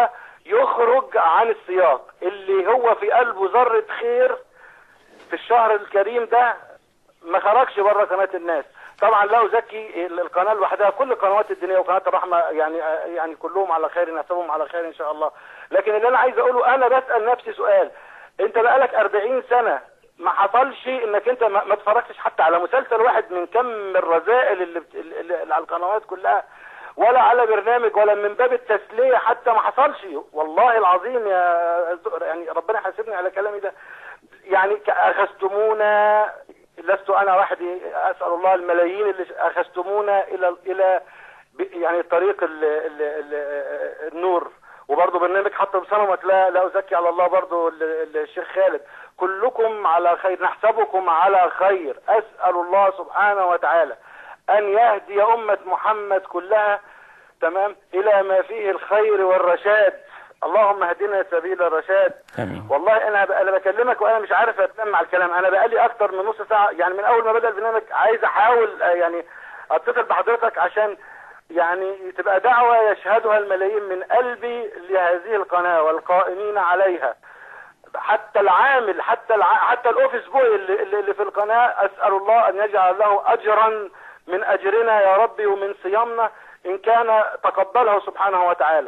Speaker 11: يخرج عن السياق اللي هو في قلبه ذرة خير في الشهر الكريم ده ما خرجش بره قناة الناس طبعا لا ازكي القناه لوحدها كل القنوات الدينيه وقناه الرحمه يعني يعني كلهم على خير نحسبهم على خير ان شاء الله لكن اللي انا عايز اقوله انا بسال نفسي سؤال انت بقالك 40 سنه ما حصلش انك انت ما ما اتفرجتش حتى على مسلسل واحد من كم الرذائل اللي, بت... اللي اللي على القنوات كلها ولا على برنامج ولا من باب التسليه حتى ما حصلش والله العظيم يا يعني ربنا يحاسبني على كلامي ده يعني ك- اخذتمونا لست انا وحدي اسال الله الملايين اللي اخذتمونا الى الى ب- يعني طريق ال ال ال النور وبرضه برنامج حتى بصنمك لا لا ازكي على الله برضه ال- ال- الشيخ خالد كلكم على خير نحسبكم على خير اسال الله سبحانه وتعالى ان يهدي امه محمد كلها تمام الى ما فيه الخير والرشاد اللهم اهدنا سبيل الرشاد
Speaker 1: امين
Speaker 11: والله انا ب- انا بكلمك وانا مش عارف اتلم على الكلام انا بقالي اكتر من نص ساعه يعني من اول ما بدا البرنامج عايز احاول آه، يعني اتصل بحضرتك عشان يعني تبقى دعوه يشهدها الملايين من قلبي لهذه القناه والقائمين عليها حتى العامل حتى الع... حتى الاوفيس بوي اللي, اللي اللي في القناه اسال الله ان يجعل له اجرا من اجرنا يا ربي ومن صيامنا ان كان تقبله سبحانه وتعالى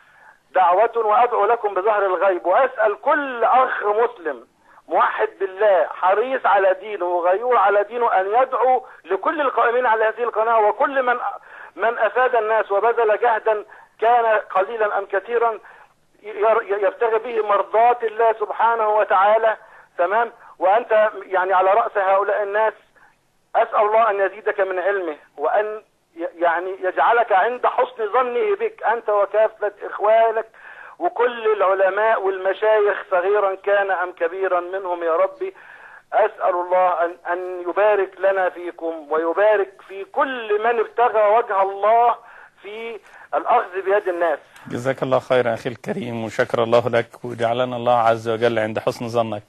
Speaker 11: دعوة وأدعو لكم بظهر الغيب وأسأل كل أخ مسلم موحد بالله حريص على دينه وغيور على دينه أن يدعو لكل القائمين على هذه القناة وكل من من أفاد الناس وبذل جهدا كان قليلا أم كثيرا ير- يبتغي به مرضات الله سبحانه وتعالى تمام وأنت يعني على رأس هؤلاء الناس أسأل الله أن يزيدك من علمه وأن ي- يعني يجعلك عند حسن ظنه بك أنت وكافة إخوانك وكل العلماء والمشايخ صغيرا كان أم كبيرا منهم يا ربي أسأل الله أن, أن يبارك لنا فيكم ويبارك في كل من ابتغى وجه الله في الأخذ بيد الناس
Speaker 1: جزاك الله خيرا أخي الكريم وشكر الله لك وجعلنا الله عز وجل عند حسن ظنك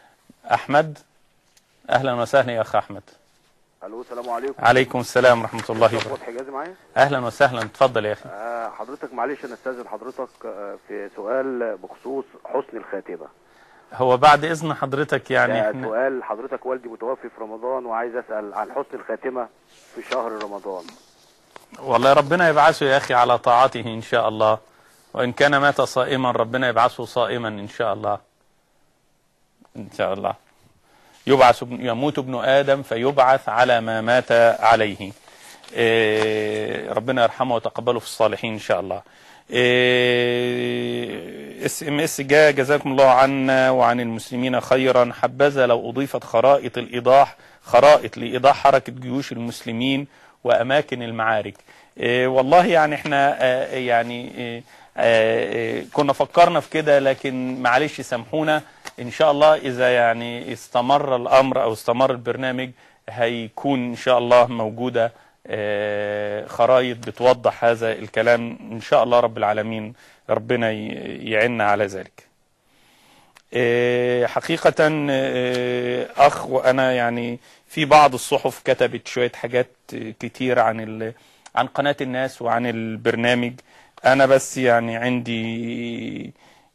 Speaker 1: أحمد أهلا وسهلا يا أخ أحمد
Speaker 12: الو السلام عليكم
Speaker 1: عليكم السلام ورحمة الله
Speaker 12: فتحي
Speaker 1: وبركاته
Speaker 12: حجازي معايا
Speaker 1: أهلا وسهلا تفضل يا أخي
Speaker 12: آه حضرتك معلش انا استاذن حضرتك آه في سؤال بخصوص حسن الخاتمه
Speaker 1: هو بعد إذن حضرتك يعني
Speaker 12: ده
Speaker 1: إحنا
Speaker 12: سؤال حضرتك والدي متوفي في رمضان وعايز اسال عن حسن الخاتمه في شهر رمضان
Speaker 1: والله ربنا يبعثه يا أخي على طاعته إن شاء الله وإن كان مات صائما ربنا يبعثه صائما إن شاء الله إن شاء الله يبعث ابن- يموت ابن آدم فيبعث على ما مات عليه إيه، ربنا يرحمه وتقبله في الصالحين إن شاء الله اس ام اس جاء جزاكم الله عنا وعن المسلمين خيرا حبذا لو أضيفت خرائط الإيضاح خرائط لإيضاح حركة جيوش المسلمين وأماكن المعارك إيه، والله يعني احنا آه، يعني إيه، آه، آه، كنا فكرنا في كده لكن معلش سامحونا ان شاء الله اذا يعني استمر الامر او استمر البرنامج هيكون ان شاء الله موجودة آه، خرائط بتوضح هذا الكلام ان شاء الله رب العالمين ربنا ي- يعيننا على ذلك آه، حقيقة آه، أخ وأنا يعني في بعض الصحف كتبت شوية حاجات آه، كتير عن ال... عن قناة الناس وعن البرنامج أنا بس يعني عندي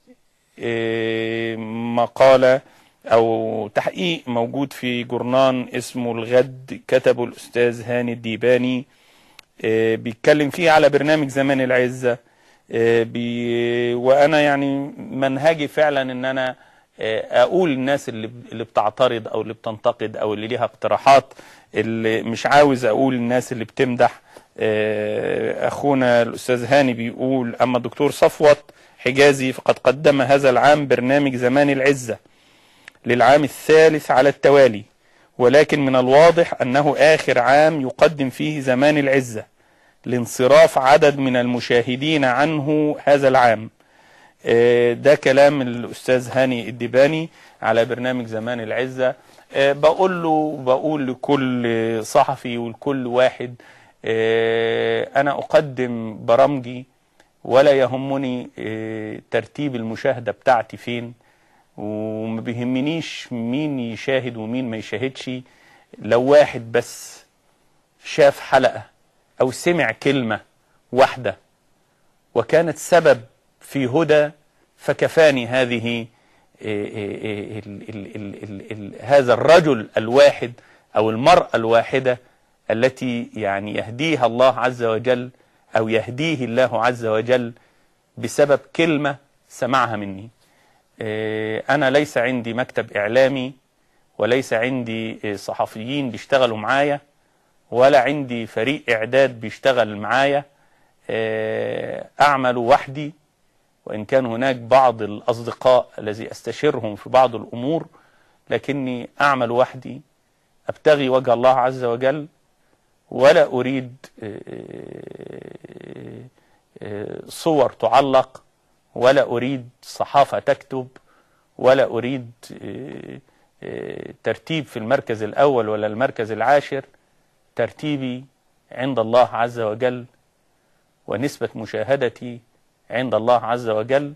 Speaker 1: آه، مقالة أو تحقيق موجود في جورنان اسمه الغد كتبه الأستاذ هاني الديباني آه، بيتكلم فيه على برنامج زمان العزة آه، بي وانا يعني منهجي فعلا ان انا آه، اقول الناس اللي اللي بتعترض او اللي بتنتقد او اللي ليها اقتراحات اللي مش عاوز اقول الناس اللي بتمدح آه، اخونا الاستاذ هاني بيقول اما الدكتور صفوت حجازي فقد قدم هذا العام برنامج زمان العزة للعام الثالث على التوالي ولكن من الواضح انه اخر عام يقدم فيه زمان العزة لانصراف عدد من المشاهدين عنه هذا العام آه، ده كلام الأستاذ هاني الدباني على برنامج زمان العزة آه، بقول له بقول لكل صحفي ولكل واحد آه، أنا أقدم برامجي ولا يهمني آه، ترتيب المشاهدة بتاعتي فين وما بيهمنيش مين يشاهد ومين ما يشاهدش لو واحد بس شاف حلقة أو سمع كلمة واحدة وكانت سبب في هدى فكفاني هذه إيه إيه إيه ال ال ال ال ال هذا الرجل الواحد أو المرأة الواحدة التي يعني يهديها الله عز وجل أو يهديه الله عز وجل بسبب كلمة سمعها مني إيه، أنا ليس عندي مكتب إعلامي وليس عندي إيه، صحفيين بيشتغلوا معايا ولا عندي فريق إعداد بيشتغل معايا إيه، أعمل وحدي وإن كان هناك بعض الأصدقاء الذي أستشيرهم في بعض الأمور لكني أعمل وحدي أبتغي وجه الله عز وجل ولا أريد آه، آه، صور تعلق ولا أريد صحافة تكتب ولا أريد آه، آه، ترتيب في المركز الأول ولا المركز العاشر ترتيبي عند الله عز وجل ونسبة مشاهدتي عند الله عز وجل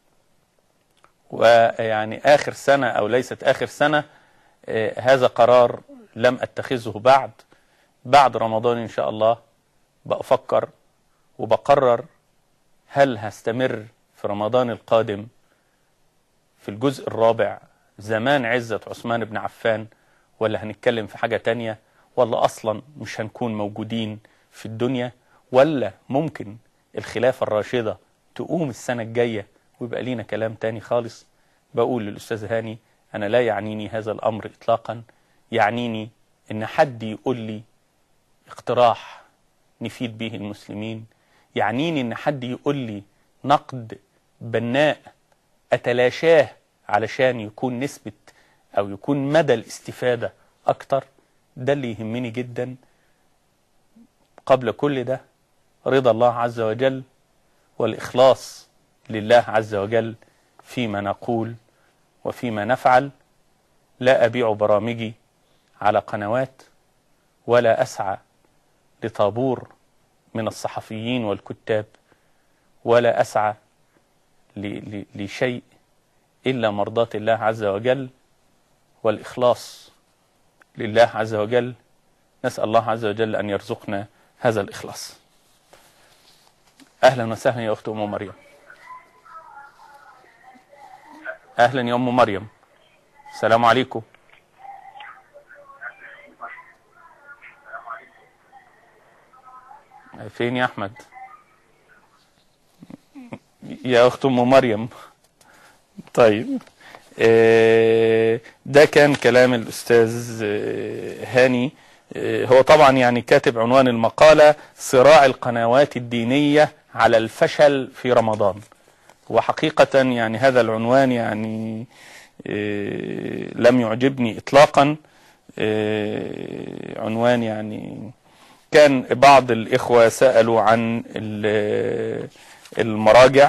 Speaker 1: ويعني آخر سنة أو ليست آخر سنة آه، هذا قرار لم أتخذه بعد بعد رمضان إن شاء الله بأفكر وبقرر هل هستمر في رمضان القادم في الجزء الرابع زمان عزة عثمان بن عفان ولا هنتكلم في حاجة تانية ولا أصلا مش هنكون موجودين في الدنيا ولا ممكن الخلافة الراشدة تقوم السنة الجاية ويبقى لينا كلام تاني خالص بقول للأستاذ هاني أنا لا يعنيني هذا الأمر إطلاقا يعنيني إن حد يقول لي اقتراح نفيد به المسلمين يعنيني إن حد يقول لي نقد بناء أتلاشاه علشان يكون نسبة أو يكون مدى الاستفادة أكتر ده اللي يهمني جدا قبل كل ده رضا الله عز وجل والإخلاص لله عز وجل فيما نقول وفيما نفعل لا أبيع برامجي على قنوات ولا أسعى لطابور من الصحفيين والكتاب ولا أسعى ل- ل- لشيء إلا مرضاة الله عز وجل والإخلاص لله عز وجل نسأل الله عز وجل أن يرزقنا هذا الإخلاص أهلا وسهلا يا أخت أم مريم أهلا يا أم مريم السلام عليكم فين يا أحمد يا أخت أم مريم طيب آه، ده كان كلام الأستاذ آه، هاني آه، هو طبعا يعني كاتب عنوان المقالة صراع القنوات الدينية على الفشل في رمضان وحقيقة يعني هذا العنوان يعني آه، لم يعجبني إطلاقا آه، عنوان يعني كان بعض الإخوة سألوا عن ال- المراجع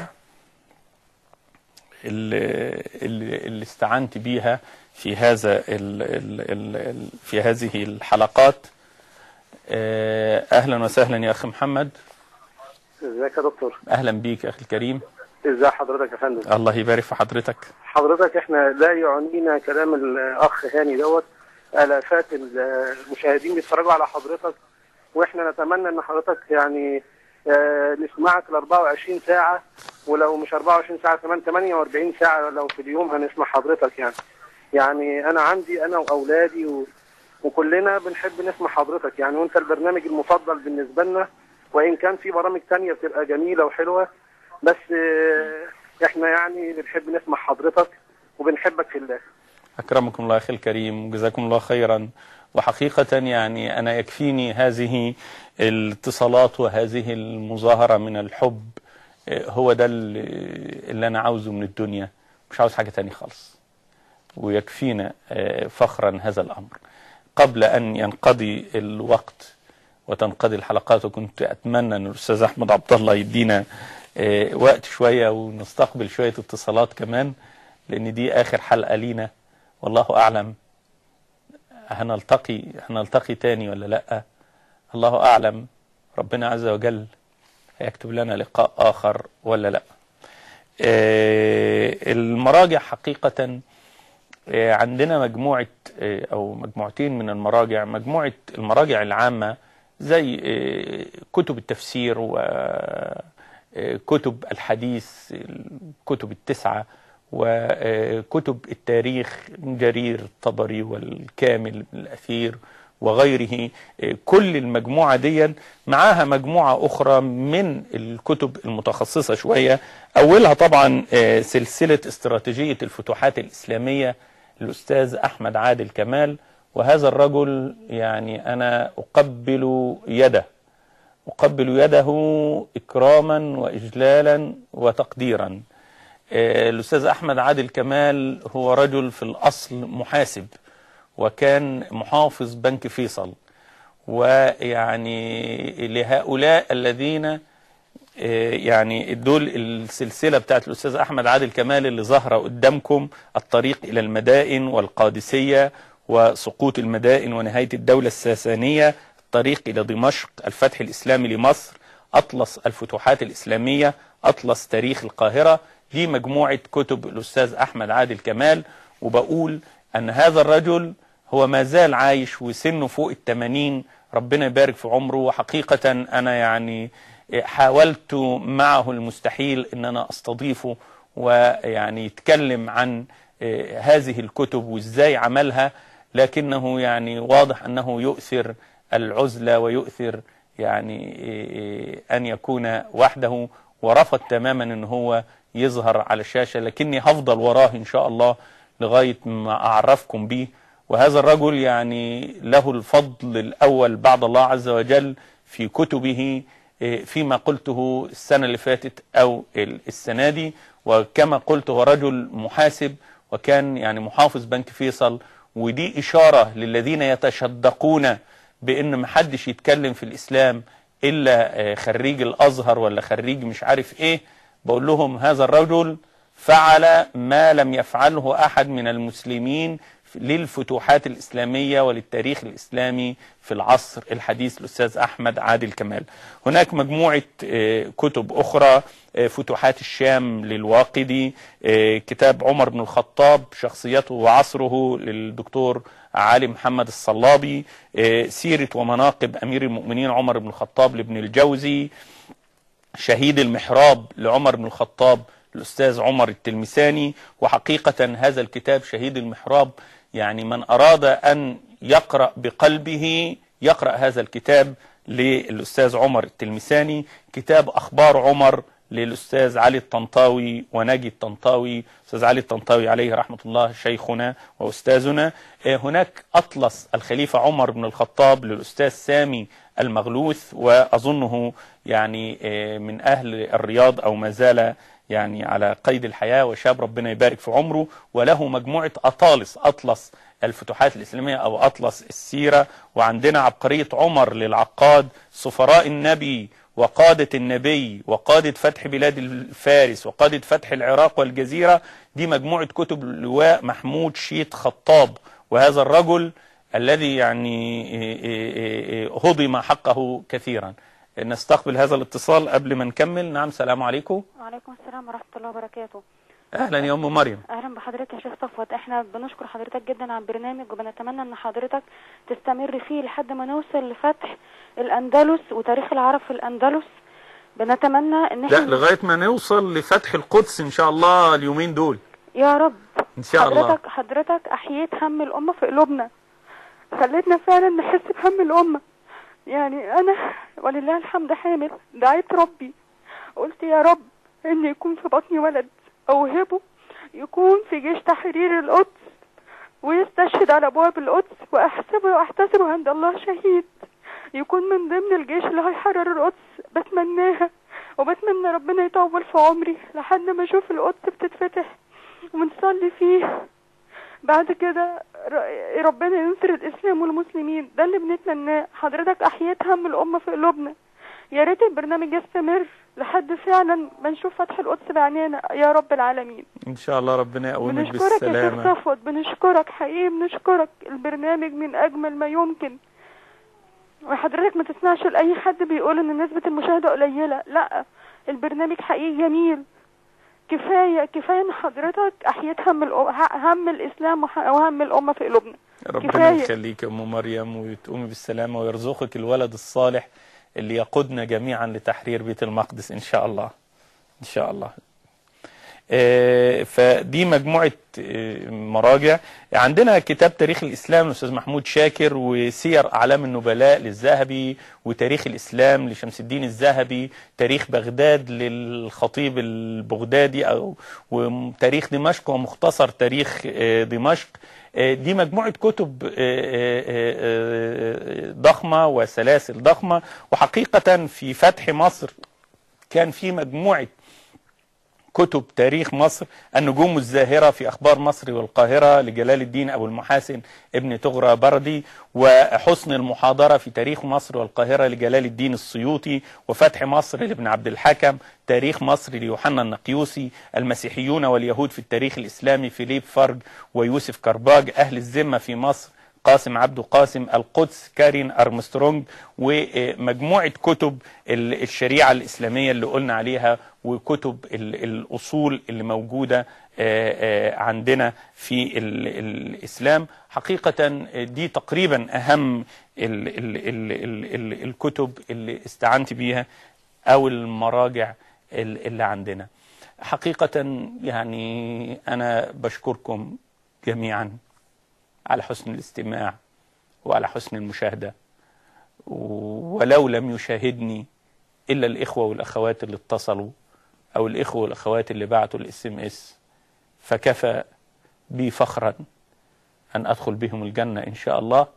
Speaker 1: اللي, اللي اللي استعنت بيها في هذا ال ال ال ال في هذه الحلقات آه، أهلا وسهلا يا أخي محمد
Speaker 8: ازيك يا دكتور
Speaker 1: أهلا بيك يا أخي الكريم
Speaker 8: ازي حضرتك يا فندم
Speaker 1: الله يبارك في حضرتك
Speaker 8: حضرتك احنا لا يعنينا كلام الاخ هاني دوت الافات المشاهدين بيتفرجوا على حضرتك واحنا نتمنى ان حضرتك يعني آه، نسمعك ال 24 ساعه ولو مش 24 ساعه كمان 48 ساعه لو في اليوم هنسمع حضرتك يعني يعني انا عندي انا واولادي و... وكلنا بنحب نسمع حضرتك يعني وانت البرنامج المفضل بالنسبه لنا وان كان في برامج تانية بتبقى جميله وحلوه بس آه، احنا يعني بنحب نسمع حضرتك وبنحبك في الله
Speaker 1: أكرمكم الله أخي الكريم جزاكم الله خيرا وحقيقة يعني أنا يكفيني هذه الاتصالات وهذه المظاهرة من الحب آه، هو ده اللي اللي أنا عاوزه من الدنيا مش عاوز حاجة تاني خالص ويكفينا آه، فخرا هذا الأمر قبل أن ينقضي الوقت وتنقضي الحلقات وكنت أتمنى أن الأستاذ أحمد عبد الله يدينا آه، وقت شوية ونستقبل شوية اتصالات كمان لأن دي آخر حلقة لينا والله أعلم هنلتقي هنلتقي تاني ولا لأ الله أعلم ربنا عز وجل هيكتب لنا لقاء آخر ولا لأ آه، المراجع حقيقة آه، عندنا مجموعة آه، أو مجموعتين من المراجع مجموعة المراجع العامة زي آه، كتب التفسير و آه، كتب الحديث الكتب التسعة وكتب التاريخ جرير الطبري والكامل الأثير وغيره آه، كل المجموعة دي معاها مجموعة أخرى من الكتب المتخصصة شوية أولها طبعا آه، سلسلة استراتيجية الفتوحات الإسلامية الأستاذ أحمد عادل كمال وهذا الرجل يعني أنا أقبل يده أقبل يده إكراما وإجلالا وتقديرا آه، الأستاذ أحمد عادل كمال هو رجل في الأصل محاسب وكان محافظ بنك فيصل ويعني لهؤلاء الذين آه، يعني دول السلسلة بتاعت الأستاذ أحمد عادل كمال اللي ظاهرة قدامكم الطريق إلى المدائن والقادسية وسقوط المدائن ونهاية الدولة الساسانية الطريق إلى دمشق الفتح الإسلامي لمصر أطلس الفتوحات الإسلامية أطلس تاريخ القاهرة دي مجموعة كتب الأستاذ أحمد عادل كمال وبقول أن هذا الرجل هو ما زال عايش وسنه فوق التمانين ربنا يبارك في عمره وحقيقة أنا يعني حاولت معه المستحيل أن أنا أستضيفه ويعني يتكلم عن آه، هذه الكتب وإزاي عملها لكنه يعني واضح أنه يؤثر العزلة ويؤثر يعني آه، آه، أن يكون وحده ورفض تماما أن هو يظهر على الشاشة لكني هفضل وراه إن شاء الله لغاية ما أعرفكم به وهذا الرجل يعني له الفضل الأول بعد الله عز وجل في كتبه إيه، فيما قلته السنة اللي فاتت أو ال- السنة دي وكما قلت هو رجل محاسب وكان يعني محافظ بنك فيصل ودي إشارة للذين يتشدقون بأن محدش يتكلم في الإسلام إلا آه، خريج الأزهر ولا خريج مش عارف إيه بقول لهم هذا الرجل فعل ما لم يفعله أحد من المسلمين للفتوحات الإسلامية وللتاريخ الإسلامي في العصر الحديث الأستاذ أحمد عادل كمال هناك مجموعة آه، كتب أخرى آه، فتوحات الشام للواقدي آه، كتاب عمر بن الخطاب شخصيته وعصره للدكتور علي محمد الصلابي آه، سيرة ومناقب أمير المؤمنين عمر بن الخطاب لابن الجوزي شهيد المحراب لعمر بن الخطاب الأستاذ عمر التلمساني وحقيقة هذا الكتاب شهيد المحراب يعني من أراد أن يقرأ بقلبه يقرأ هذا الكتاب للأستاذ عمر التلمساني كتاب أخبار عمر للأستاذ علي الطنطاوي وناجي الطنطاوي أستاذ علي الطنطاوي عليه رحمة الله شيخنا وأستاذنا آه، هناك أطلس الخليفة عمر بن الخطاب للأستاذ سامي المغلوث وأظنه يعني آه، من أهل الرياض أو ما زال يعني على قيد الحياة وشاب ربنا يبارك في عمره وله مجموعة أطالس أطلس الفتوحات الإسلامية أو أطلس السيرة وعندنا عبقرية عمر للعقاد سفراء النبي وقادة النبي وقادة فتح بلاد الفارس وقادة فتح العراق والجزيرة دي مجموعة كتب اللواء محمود شيت خطاب وهذا الرجل الذي يعني إيه إيه إيه هضم حقه كثيرا نستقبل هذا الاتصال قبل ما نكمل نعم سلام عليكم
Speaker 13: وعليكم السلام ورحمة الله وبركاته
Speaker 1: اهلا يا ام مريم
Speaker 13: اهلا بحضرتك يا شيخ صفوت احنا بنشكر حضرتك جدا على البرنامج وبنتمنى ان حضرتك تستمر فيه لحد ما نوصل لفتح الاندلس وتاريخ العرب في الاندلس بنتمنى ان
Speaker 1: لا
Speaker 13: احنا
Speaker 1: لغايه ما نوصل لفتح القدس ان شاء الله اليومين دول
Speaker 13: يا رب
Speaker 1: ان شاء الله
Speaker 13: حضرتك حضرتك احييت هم الامه في قلوبنا خليتنا فعلا نحس بهم الامه يعني انا ولله الحمد حامل دعيت ربي قلت يا رب ان يكون في بطني ولد اوهبه يكون في جيش تحرير القدس ويستشهد على ابواب القدس واحسبه واحتسبه عند الله شهيد يكون من ضمن الجيش اللي هيحرر القدس بتمناها وبتمنى ربنا يطول في عمري لحد ما اشوف القدس بتتفتح ونصلي فيه بعد كده ر- ربنا ينصر الاسلام والمسلمين ده اللي بنتمناه حضرتك احييت هم الامه في قلوبنا يا ريت البرنامج يستمر لحد فعلا ما نشوف فتح القدس بعينينا يا رب العالمين
Speaker 1: ان شاء الله ربنا يقومك
Speaker 13: بنشكرك يا شيخ
Speaker 1: بالسلامه
Speaker 13: صفوت بنشكرك حقيقي بنشكرك البرنامج من اجمل ما يمكن وحضرتك ما تسمعش لاي حد بيقول ان نسبة المشاهدة قليلة لا البرنامج حقيقي جميل كفاية كفاية ان حضرتك احييت هم الأ- هم الاسلام وح- وهم الامة في قلوبنا
Speaker 1: ربنا
Speaker 13: كفاية.
Speaker 1: يخليك يا ام مريم وتقومي بالسلامه ويرزقك الولد الصالح اللي يقودنا جميعا لتحرير بيت المقدس ان شاء الله ان شاء الله آه، فدي مجموعة آه، مراجع عندنا كتاب تاريخ الإسلام للأستاذ محمود شاكر وسير أعلام النبلاء للذهبي وتاريخ الإسلام لشمس الدين الذهبي تاريخ بغداد للخطيب البغدادي أو وتاريخ دمشق ومختصر تاريخ آه، دمشق آه، دي مجموعة كتب آه، آه، آه، ضخمة وسلاسل ضخمة وحقيقة في فتح مصر كان في مجموعة كتب تاريخ مصر النجوم الزاهرة في أخبار مصر والقاهرة لجلال الدين أبو المحاسن ابن تغرى بردي وحسن المحاضرة في تاريخ مصر والقاهرة لجلال الدين السيوطي وفتح مصر لابن عبد الحكم تاريخ مصر ليوحنا النقيوسي المسيحيون واليهود في التاريخ الإسلامي فيليب فرج ويوسف كرباج أهل الذمة في مصر قاسم عبده قاسم القدس كارين أرمسترونج ومجموعة كتب ال- الشريعة الإسلامية اللي قلنا عليها وكتب ال- الأصول اللي موجودة آه، آه، عندنا في ال- الإسلام حقيقة دي تقريبا أهم ال- ال- ال- ال- ال- الكتب اللي استعنت بيها أو المراجع ال- اللي عندنا حقيقة يعني أنا بشكركم جميعا على حسن الاستماع وعلى حسن المشاهدة ولو لم يشاهدني إلا الإخوة والأخوات اللي اتصلوا أو الإخوة والأخوات اللي بعتوا الاس ام اس فكفى بي فخرا أن أدخل بهم الجنة إن شاء الله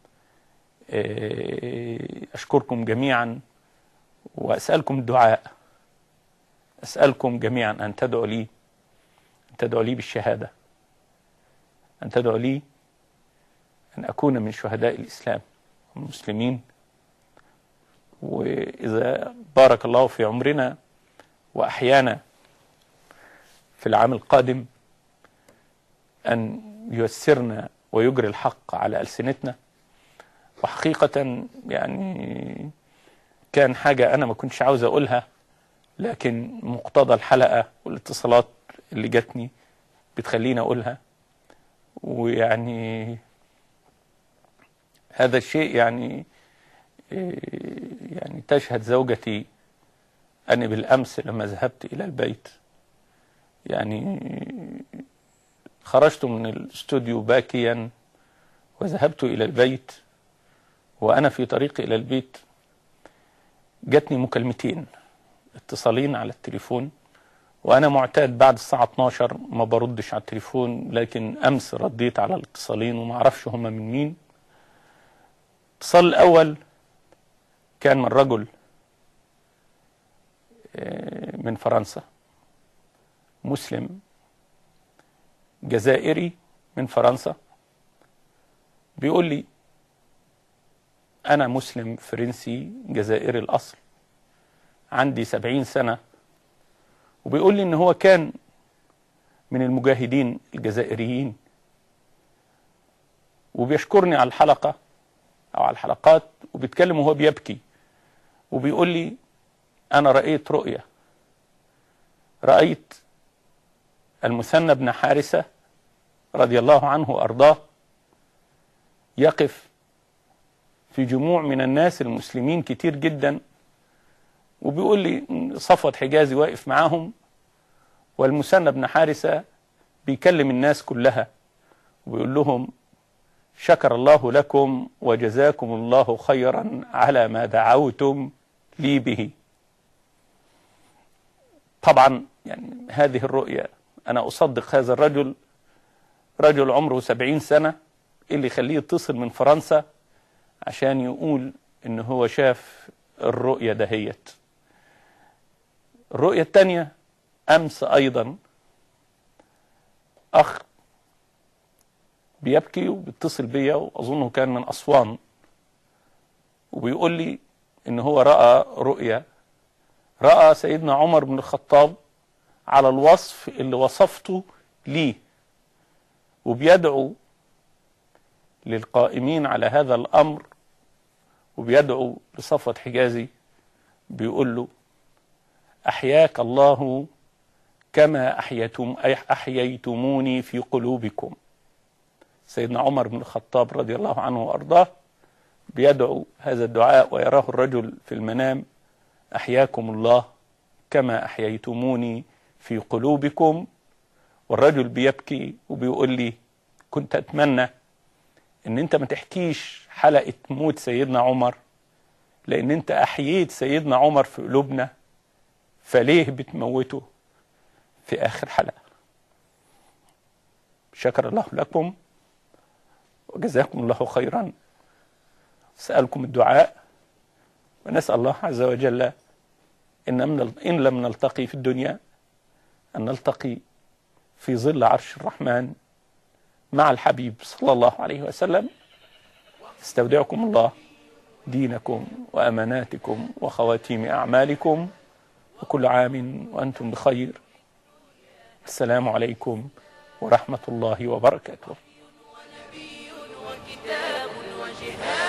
Speaker 1: إيه، أشكركم جميعا وأسألكم الدعاء أسألكم جميعا أن تدعوا لي أن تدعوا لي بالشهادة أن تدعوا لي أن أكون من شهداء الإسلام والمسلمين وإذا بارك الله في عمرنا وأحيانا في العام القادم أن ييسرنا ويجري الحق على ألسنتنا وحقيقة يعني كان حاجة أنا ما كنتش عاوز أقولها لكن مقتضى الحلقة والاتصالات اللي جاتني بتخليني أقولها ويعني هذا الشيء يعني يعني تشهد زوجتي أني بالأمس لما ذهبت إلى البيت يعني خرجت من الاستوديو باكيا وذهبت إلى البيت وأنا في طريقي إلى البيت جاتني مكالمتين اتصالين على التليفون وأنا معتاد بعد الساعة 12 ما بردش على التليفون لكن أمس رديت على الاتصالين وما أعرفش هما من مين الاتصال الأول كان من رجل آه، من فرنسا مسلم جزائري من فرنسا بيقول لي أنا مسلم فرنسي جزائري الأصل عندي سبعين سنة وبيقول لي إن هو كان من المجاهدين الجزائريين وبيشكرني على الحلقة أو على الحلقات وبيتكلم وهو بيبكي وبيقول لي أنا رأيت رؤية رأيت المثنى بن حارثة رضي الله عنه وأرضاه يقف في جموع من الناس المسلمين كتير جدا وبيقول لي صفوت حجازي واقف معاهم والمثنى بن حارثة بيكلم الناس كلها وبيقول لهم شكر الله لكم وجزاكم الله خيرا على ما دعوتم لي به طبعا يعني هذه الرؤية أنا أصدق هذا الرجل رجل عمره سبعين سنة اللي يخليه يتصل من فرنسا عشان يقول إن هو شاف الرؤية دهيت الرؤية الثانية أمس أيضا أخ بيبكي وبيتصل بيا وأظنه كان من أسوان وبيقول لي إن هو رأى رؤية رأى سيدنا عمر بن الخطاب على الوصف اللي وصفته ليه وبيدعو للقائمين على هذا الأمر وبيدعو لصفوة حجازي بيقول له أحياك الله كما أحيتم أحييتموني في قلوبكم سيدنا عمر بن الخطاب رضي الله عنه وأرضاه بيدعو هذا الدعاء ويراه الرجل في المنام أحياكم الله كما أحييتموني في قلوبكم والرجل بيبكي وبيقول لي كنت أتمنى إن أنت ما تحكيش حلقة موت سيدنا عمر لأن أنت أحييت سيدنا عمر في قلوبنا فليه بتموته في آخر حلقة شكر الله لكم وجزاكم الله خيرا أسألكم الدعاء ونسأل الله عز وجل إن, من إن لم نلتقي في الدنيا أن نلتقي في ظل عرش الرحمن مع الحبيب صلى الله عليه وسلم استودعكم الله دينكم وأماناتكم وخواتيم أعمالكم وكل عام وأنتم بخير السلام عليكم ورحمة الله وبركاته
Speaker 14: كتاب وجهاد